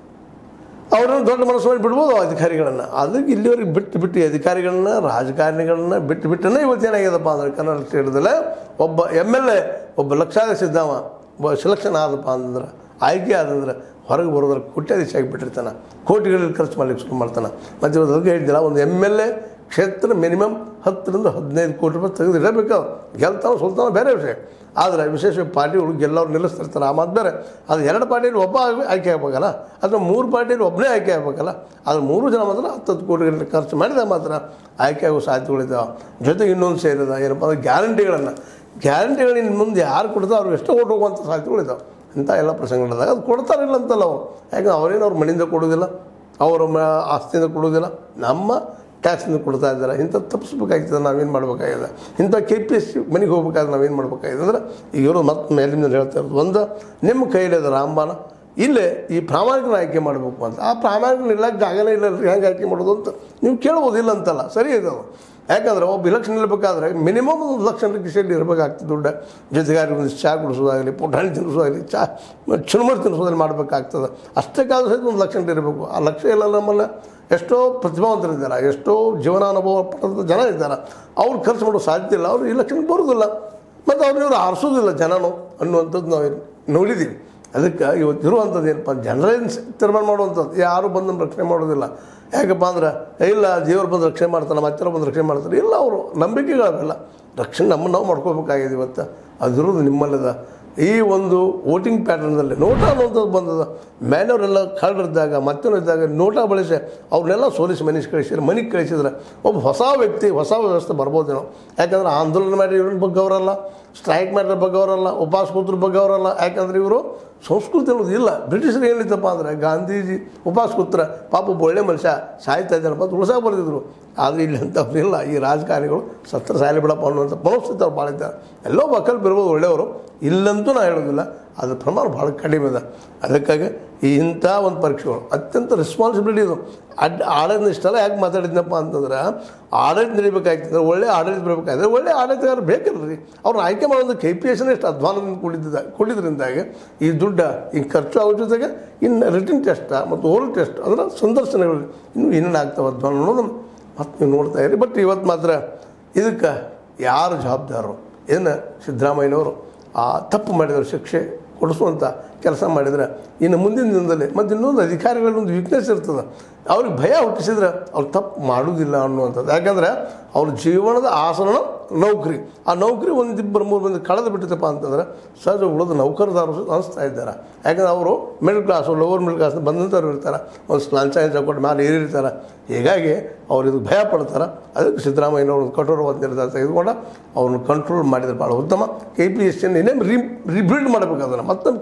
ಅವ್ರನ್ನ ದೊಡ್ಡ ಮನಸ್ಸು ಮಾಡಿ ಬಿಡ್ಬೋದು ಅಧಿಕಾರಿಗಳನ್ನು ಅದಕ್ಕೆ ಇಲ್ಲಿವರೆಗೆ ಬಿಟ್ಟು ಬಿಟ್ಟು ಅಧಿಕಾರಿಗಳನ್ನ ರಾಜಕಾರಣಿಗಳನ್ನ ಬಿಟ್ಟು ಬಿಟ್ಟನೇ ಇವತ್ತೇನಾಗ್ಯದಪ್ಪ ಅಂದ್ರೆ ಕರ್ನಾಟಕ ಸ್ಟೇಟ್ದಲ್ಲೇ ಒಬ್ಬ ಎಮ್ ಎಲ್ ಎ ಒಬ್ಬ ಲಕ್ಷಾಧೀಶ ಇದ್ದಾವ ಒಬ್ಬ ಸೆಲೆಕ್ಷನ್ ಆದಪ್ಪ ಅಂತಂದ್ರೆ ಆಯ್ಕೆ ಆದಂದ್ರೆ ಹೊರಗೆ ಬರೋದ್ರ ಕೋಟ್ಯಾಧೀಶ ಆಗಿಬಿಟ್ಟಿರ್ತಾನೆ ಕೋಟಿಗಳಲ್ಲಿ ಖರ್ಚು ಮಾಡ್ಲಿಕ್ಕೆ ಶುರು ಮಾಡ್ತಾನೆ ಮತ್ತು ಇವತ್ತು ಅದಕ್ಕೆ ಹೇಳಿದ್ದಿಲ್ಲ ಒಂದು ಎಮ್ ಎಲ್ ಎ ಕ್ಷೇತ್ರ ಮಿನಿಮಮ್ ಹತ್ತರಿಂದ ಹದಿನೈದು ಕೋಟಿ ರೂಪಾಯಿ ತೆಗೆದು ಇಡಬೇಕು ಗೆಲ್ತಾವ ಸೋಲ್ತಾವ ಬೇರೆ ವಿಷಯ ಆದರೆ ವಿಶೇಷ ಪಾರ್ಟಿಗಳು ಗೆಲ್ಲವ್ರು ನಿಲ್ಲಿಸ್ತಿರ್ತಾರೆ ಆ ಮಾತು ಬೇರೆ ಅದು ಎರಡು ಪಾರ್ಟಿಯಲ್ಲಿ ಒಬ್ಬ ಆಗಿ- ಆಯ್ಕೆ ಆಗ್ಬೇಕಲ್ಲ ಅಥವಾ ಮೂರು ಪಾರ್ಟಿಯಲ್ಲಿ ಒಬ್ಬನೇ ಆಯ್ಕೆ ಆಗ್ಬೇಕಲ್ಲ ಅದು ಮೂರು ಜನ ಮಾತ್ರ ಹತ್ತತ್ತು ಕೋಟಿ ಖರ್ಚು ಮಾಡಿದಾಗ ಮಾತ್ರ ಆಯ್ಕೆ ಆಗೋ ಸಾಧ್ಯತೆಗಳಿದ್ದಾವೆ ಜೊತೆಗೆ ಇನ್ನೊಂದು ಸೇರಿದ ಏನಪ್ಪ ಅಂದ್ರೆ ಗ್ಯಾರಂಟಿಗಳನ್ನು ಗ್ಯಾರಂಟಿಗಳಿನ ಮುಂದೆ ಯಾರು ಕೊಡ್ತಾರೋ ಅವ್ರಿಗೆ ಎಷ್ಟು ಕೊಟ್ಟು ಹೋಗುವಂಥ ಸಾಧ್ಯತೆಗಳಿದ್ದಾವೆ ಇಂಥ ಎಲ್ಲ ಪ್ರಸಂಗಗಳಿದಾಗ ಅದು ಕೊಡ್ತಾರಿಲ್ಲ ಅಂತಲ್ಲ ಅವರು ಯಾಕಂದ್ರೆ ಅವರೇನು ಅವ್ರ ಮನೆಯಿಂದ ಕೊಡೋದಿಲ್ಲ ಅವರ ಮ ಆಸ್ತಿಯಿಂದ ಕೊಡೋದಿಲ್ಲ ನಮ್ಮ ಟ್ಯಾಕ್ಸಿಂದ ಕೊಡ್ತಾ ಇದ್ದಾರೆ ಇಂಥ ತಪ್ಪಿಸ್ಬೇಕಾಗ್ತದೆ ನಾವೇನು ಮಾಡ್ಬೇಕಾಗಿದೆ ಇಂಥ ಕೆ ಪಿ ಎಸ್ ಸಿ ಮನೆಗೆ ಹೋಗ್ಬೇಕಾದ್ರೆ ನಾವೇನು ಮಾಡ್ಬೇಕಾಗಿದೆ ಅಂದ್ರೆ ಈಗ ಇವರು ಮತ್ತೆ ಮೇಲಿಂದ ಹೇಳ್ತಾ ಇರೋದು ಒಂದು ನಿಮ್ಮ ಕೈಲಿ ಅದು ರಾಮಬಾಣ ಇಲ್ಲೇ ಈ ಪ್ರಾಮಾಣಿಕನ ಆಯ್ಕೆ ಮಾಡಬೇಕು ಅಂತ ಆ ಪ್ರಾಮಾಣಿಕನ ಇಲ್ಲ ಜಾಗನೇ ಇಲ್ಲ ಹೆಂಗೆ ಆಯ್ಕೆ ಮಾಡೋದು ಅಂತ ನೀವು ಕೇಳ್ಬೋದು ಇಲ್ಲ ಅಂತಲ್ಲ ಸರಿ ಇದೆ ಅದು ಯಾಕಂದ್ರೆ ಒಬ್ಬ ಇಲೆಕ್ಷನ್ ನಿಲ್ಬೇಕಾದ್ರೆ ಮಿನಿಮಮ್ ಒಂದು ಲಕ್ಷ ಕಿಸೆಯಲ್ಲಿ ಇರಬೇಕಾಗ್ತದೆ ದುಡ್ಡು ಜೊತೆಗಾರಿ ಒಂದು ಚಹಾ ಕುಡಿಸೋದಾಗಲಿ ಪುಟಾಣಿ ತಿನ್ನಿಸೋದಾಗಲಿ ಚಹಾ ಚುರುಮುರು ತಿನ್ನಿಸೋದಾಗಲಿ ಮಾಡಬೇಕಾಗ್ತದೆ ಅಷ್ಟಕ್ಕಾದ್ರೂ ಸಹಿತ ಒಂದು ಲಕ್ಷ ಇರಬೇಕು ಆ ಲಕ್ಷ ಇಲ್ಲ ನಮ್ಮಲ್ಲ ಎಷ್ಟೋ ಪ್ರತಿಭಾವಂತರಿದ್ದಾರೆ ಎಷ್ಟೋ ಜೀವನಾನುಭವ ಪಡೆದ ಜನ ಇದ್ದಾರೆ ಅವ್ರು ಖರ್ಚು ಮಾಡೋ ಸಾಧ್ಯತೆ ಇಲ್ಲ ಅವರು ಇಲೆಕ್ಷನ್ಗೆ ಬರೋದಿಲ್ಲ ಮತ್ತು ಅವ್ರು ಇವರು ಆರಿಸೋದಿಲ್ಲ ಜನನು ಅನ್ನುವಂಥದ್ದು ನಾವು ನೋಡಿದ್ದೀವಿ ಅದಕ್ಕೆ ಇವತ್ತು ಇರುವಂಥದ್ದು ಏನಪ್ಪ ಜನರೇನು ತೀರ್ಮಾನ ಮಾಡುವಂಥದ್ದು ಯಾರು ಬಂದು ನಮ್ಮ ರಕ್ಷಣೆ ಮಾಡೋದಿಲ್ಲ ಯಾಕಪ್ಪ ಅಂದ್ರೆ ಇಲ್ಲ ದೇವ್ರು ಬಂದು ರಕ್ಷಣೆ ಮಾಡ್ತಾನೆ ಮತ್ತೆ ಬಂದು ರಕ್ಷಣೆ ಮಾಡ್ತಾರೆ ಇಲ್ಲ ಅವರು ನಂಬಿಕೆಗಳವೆಲ್ಲ ರಕ್ಷಣೆ ನಮ್ಮನ್ನು ನಾವು ಮಾಡ್ಕೋಬೇಕಾಗಿದೆ ಇವತ್ತು ಅದಿರೋದು ನಿಮ್ಮಲ್ಲದ ಈ ಒಂದು ವೋಟಿಂಗ್ ಪ್ಯಾಟರ್ನಲ್ಲಿ ನೋಟ ಅನ್ನುವಂಥದ್ದು ಬಂದದ ಮ್ಯಾನವರೆಲ್ಲ ಕಳ್ಳರಿದ್ದಾಗ ಮತ್ತೊಂದಿದ್ದಾಗ ನೋಟ ಬಳಸಿ ಅವ್ರನ್ನೆಲ್ಲ ಸೋಲಿಸಿ ಮನೀಶ್ ಕಳಿಸಿದ್ರೆ ಮನೆಗೆ ಕಳಿಸಿದ್ರೆ ಒಬ್ಬ ಹೊಸ ವ್ಯಕ್ತಿ ಹೊಸ ವ್ಯವಸ್ಥೆ ಬರ್ಬೋದೇನೋ ಯಾಕಂದ್ರೆ ಆಂದೋಲನ ಮಾಡಿ ಇವ್ರ ಬಗ್ಗೆ ಅವರಲ್ಲ ಸ್ಟ್ರೈಕ್ ಮಾಡಿರೋ ಬಗ್ಗೆ ಅವರಲ್ಲ ಉಪವಾಸ ಕೂತ್ರ ಬಗ್ಗೆ ಅವರಲ್ಲ ಯಾಕಂದ್ರೆ ಇವರು ಸಂಸ್ಕೃತಿ ಅನ್ನೋದು ಇಲ್ಲ ಬ್ರಿಟಿಷರು ಏನಿತ್ತಪ್ಪ ಅಂದರೆ ಗಾಂಧೀಜಿ ಉಪವಾಸ ಕೂತ್ರ ಪಾಪ ಒಬ್ಬ ಒಳ್ಳೆ ಮನುಷ್ಯ ಸಾಯ್ತಾ ಇದ್ದಾನಪ್ಪ ಅಂತ ಉಳ್ಸಾಕ ಬರ್ತಿದ್ರು ಆದರೆ ಇಲ್ಲಿ ಅಂಥವ್ರು ಇಲ್ಲ ಈ ರಾಜಕಾರಣಿಗಳು ಸತ್ರ ಸಾಯಲಿ ಬಿಡಪ್ಪ ಅನ್ನುವಂಥ ಮನಸ್ಥಿತಿ ಅವ್ರು ಭಾಳ ಇದ್ದಾರೆ ಎಲ್ಲೋ ಬಕ್ಕಲ್ ಇರ್ಬೋದು ಒಳ್ಳೆಯವರು ಇಲ್ಲಂತೂ ನಾ ಹೇಳೋದಿಲ್ಲ ಅದ್ರ ಪ್ರಮಾಣ ಭಾಳ ಕಡಿಮೆ ಇದೆ ಅದಕ್ಕಾಗಿ ಈ ಇಂಥ ಒಂದು ಪರೀಕ್ಷೆಗಳು ಅತ್ಯಂತ ರೆಸ್ಪಾನ್ಸಿಬಿಲಿಟಿ ಇದು ಅಡ್ ಆಡಳಿತ ಇಷ್ಟೆಲ್ಲ ಯಾಕೆ ಮಾತಾಡಿದ್ನಪ್ಪ ಅಂತಂದ್ರೆ ಆಡಳಿತ ನಡಿಬೇಕಾಗ್ತಂದ್ರೆ ಒಳ್ಳೆ ಆಡಳಿತ ಬರಬೇಕಾದ್ರೆ ಒಳ್ಳೆ ಆಡಳಿತಗಾರ ಬೇಕಲ್ಲ ರೀ ಅವ್ರನ್ನ ಆಯ್ಕೆ ಮಾಡೋದು ಕೆ ಪಿ ಎಸ್ನೇ ಎಷ್ಟು ಅಧ್ವಾನದಿಂದ ಕೂಡಿದ್ದ ಕೂಡಿದ್ರಿಂದಾಗಿ ಈ ದುಡ್ಡ ಈ ಖರ್ಚು ಆಗೋ ಜೊತೆಗೆ ಇನ್ನು ರಿಟರ್ನ್ ಟೆಸ್ಟ್ ಮತ್ತು ಓಲ್ ಟೆಸ್ಟ್ ಅಂದ್ರೆ ಸಂದರ್ಶನಗಳು ಇನ್ನೂ ಏನೇನು ಆಗ್ತಾವೆ ಅಧ್ವಾನ ಅನ್ನೋದನ್ನು ಮತ್ತೆ ನೀವು ನೋಡ್ತಾ ಇರಿ ಬಟ್ ಇವತ್ತು ಮಾತ್ರ ಇದಕ್ಕೆ ಯಾರು ಜವಾಬ್ದಾರರು ಏನು ಸಿದ್ದರಾಮಯ್ಯನವರು ಆ ತಪ್ಪು ಮಾಡಿದವರು ಶಿಕ್ಷೆ ಕೊಡಿಸುವಂಥ ಕೆಲಸ ಮಾಡಿದರೆ ಇನ್ನು ಮುಂದಿನ ದಿನದಲ್ಲಿ ಮತ್ತು ಇನ್ನೊಂದು ಅಧಿಕಾರಿಗಳೊಂದು ವೀಕ್ನೆಸ್ ಇರ್ತದೆ ಅವ್ರಿಗೆ ಭಯ ಹುಟ್ಟಿಸಿದ್ರೆ ಅವ್ರು ತಪ್ಪು ಮಾಡೋದಿಲ್ಲ ಅನ್ನುವಂಥದ್ದು ಯಾಕಂದರೆ ಅವ್ರ ಜೀವನದ ಆಸನ ನೌಕರಿ ಆ ನೌಕರಿ ಒಂದಿಬ್ಬರು ಮೂರು ಮಂದಿ ಕಳೆದು ಬಿಟ್ಟಿತ್ತಪ್ಪ ಅಂತಂದ್ರೆ ಸಹಜ ಉಳಿದ ನೌಕರದಾರರು ಅನಿಸ್ತಾ ಇದ್ದಾರೆ ಯಾಕಂದ್ರೆ ಅವರು middle class lower middle class ಬಂದಂಥವ್ರು ಇರ್ತಾರೆ ಒಂದು ಲಂಚ ಕೊಟ್ಟು ಮೇಲೆ ಏರಿರ್ತಾರೆ ಹೀಗಾಗಿ ಅವ್ರು ಇದಕ್ಕೆ ಭಯ ಪಡ್ತಾರೆ ಅದಕ್ಕೆ ಸಿದ್ದರಾಮಯ್ಯನವರು ಒಂದು ಕಠೋರವಾದ ನಿರ್ಧಾರ ತೆಗೆದುಕೊಂಡು ಅವ್ರನ್ನ ಕಂಟ್ರೋಲ್ ಮಾಡಿದ್ರೆ ಭಾಳ ಉತ್ತಮ ಕೆ ಪಿ ಎಸ್ ಸಿಯನ್ನು ಇನ್ನೇನು ರಿ ರಿಬಿಲ್ಡ್ ಮಾಡಬೇಕು ಅದನ್ನು ಮತ್ತೊಮ್ಮೆ ಕಟ್ಟಬೇಕಾಗಿದೆ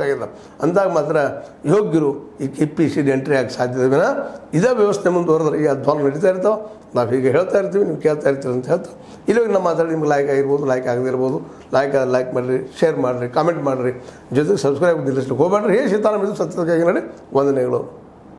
ಬೇಕಾಗಿಲ್ಲ ಅಂದಾಗ ಮಾತ್ರ ಯೋಗ್ಯರು ಈ K P C D entry ಆಗಿ ಸಾಧ್ಯತೆ ವಿನ ಇದೇ ವ್ಯವಸ್ಥೆ ಮುಂದುವರೆದ್ರೆ ಈ ಅಧ್ವಾನ ನಡೀತಾ ಇರ್ತಾವೆ ನಾವು ಹೀಗೆ ಹೇಳ್ತಾ ಇರ್ತೀವಿ ನೀವು ಕೇಳ್ತಾ ಇರ್ತೀರಿ ಅಂತ ಹೇಳ್ತಾ ಇಲ್ಲಿಗೆ ನಮ್ಮ ಮಾತಾಡಿ ನಿಮ್ಗೆ ಲೈಕ್ ಆಗಿರ್ಬೋದು ಲೈಕ್ ಆಗದಿರ್ಬೋದು ಲೈಕ್ ಆದ್ರೆ ಲೈಕ್ ಮಾಡಿರಿ ಶೇರ್ ಮಾಡಿರಿ ಕಾಮೆಂಟ್ ಮಾಡಿರಿ ಜೊತೆಗೆ ಸಬ್ಸ್ಕ್ರೈಬ್ ನಿಲ್ಲಿಸ್ಲಿಕ್ಕೆ ಹೋಗ್ಬೇಡ್ರಿ ಹೇ ಸೀತಾರಾಮ ಇದು ಸತ್ಯವಾಗಿ ನಡಿ ವಂದನೆಗಳು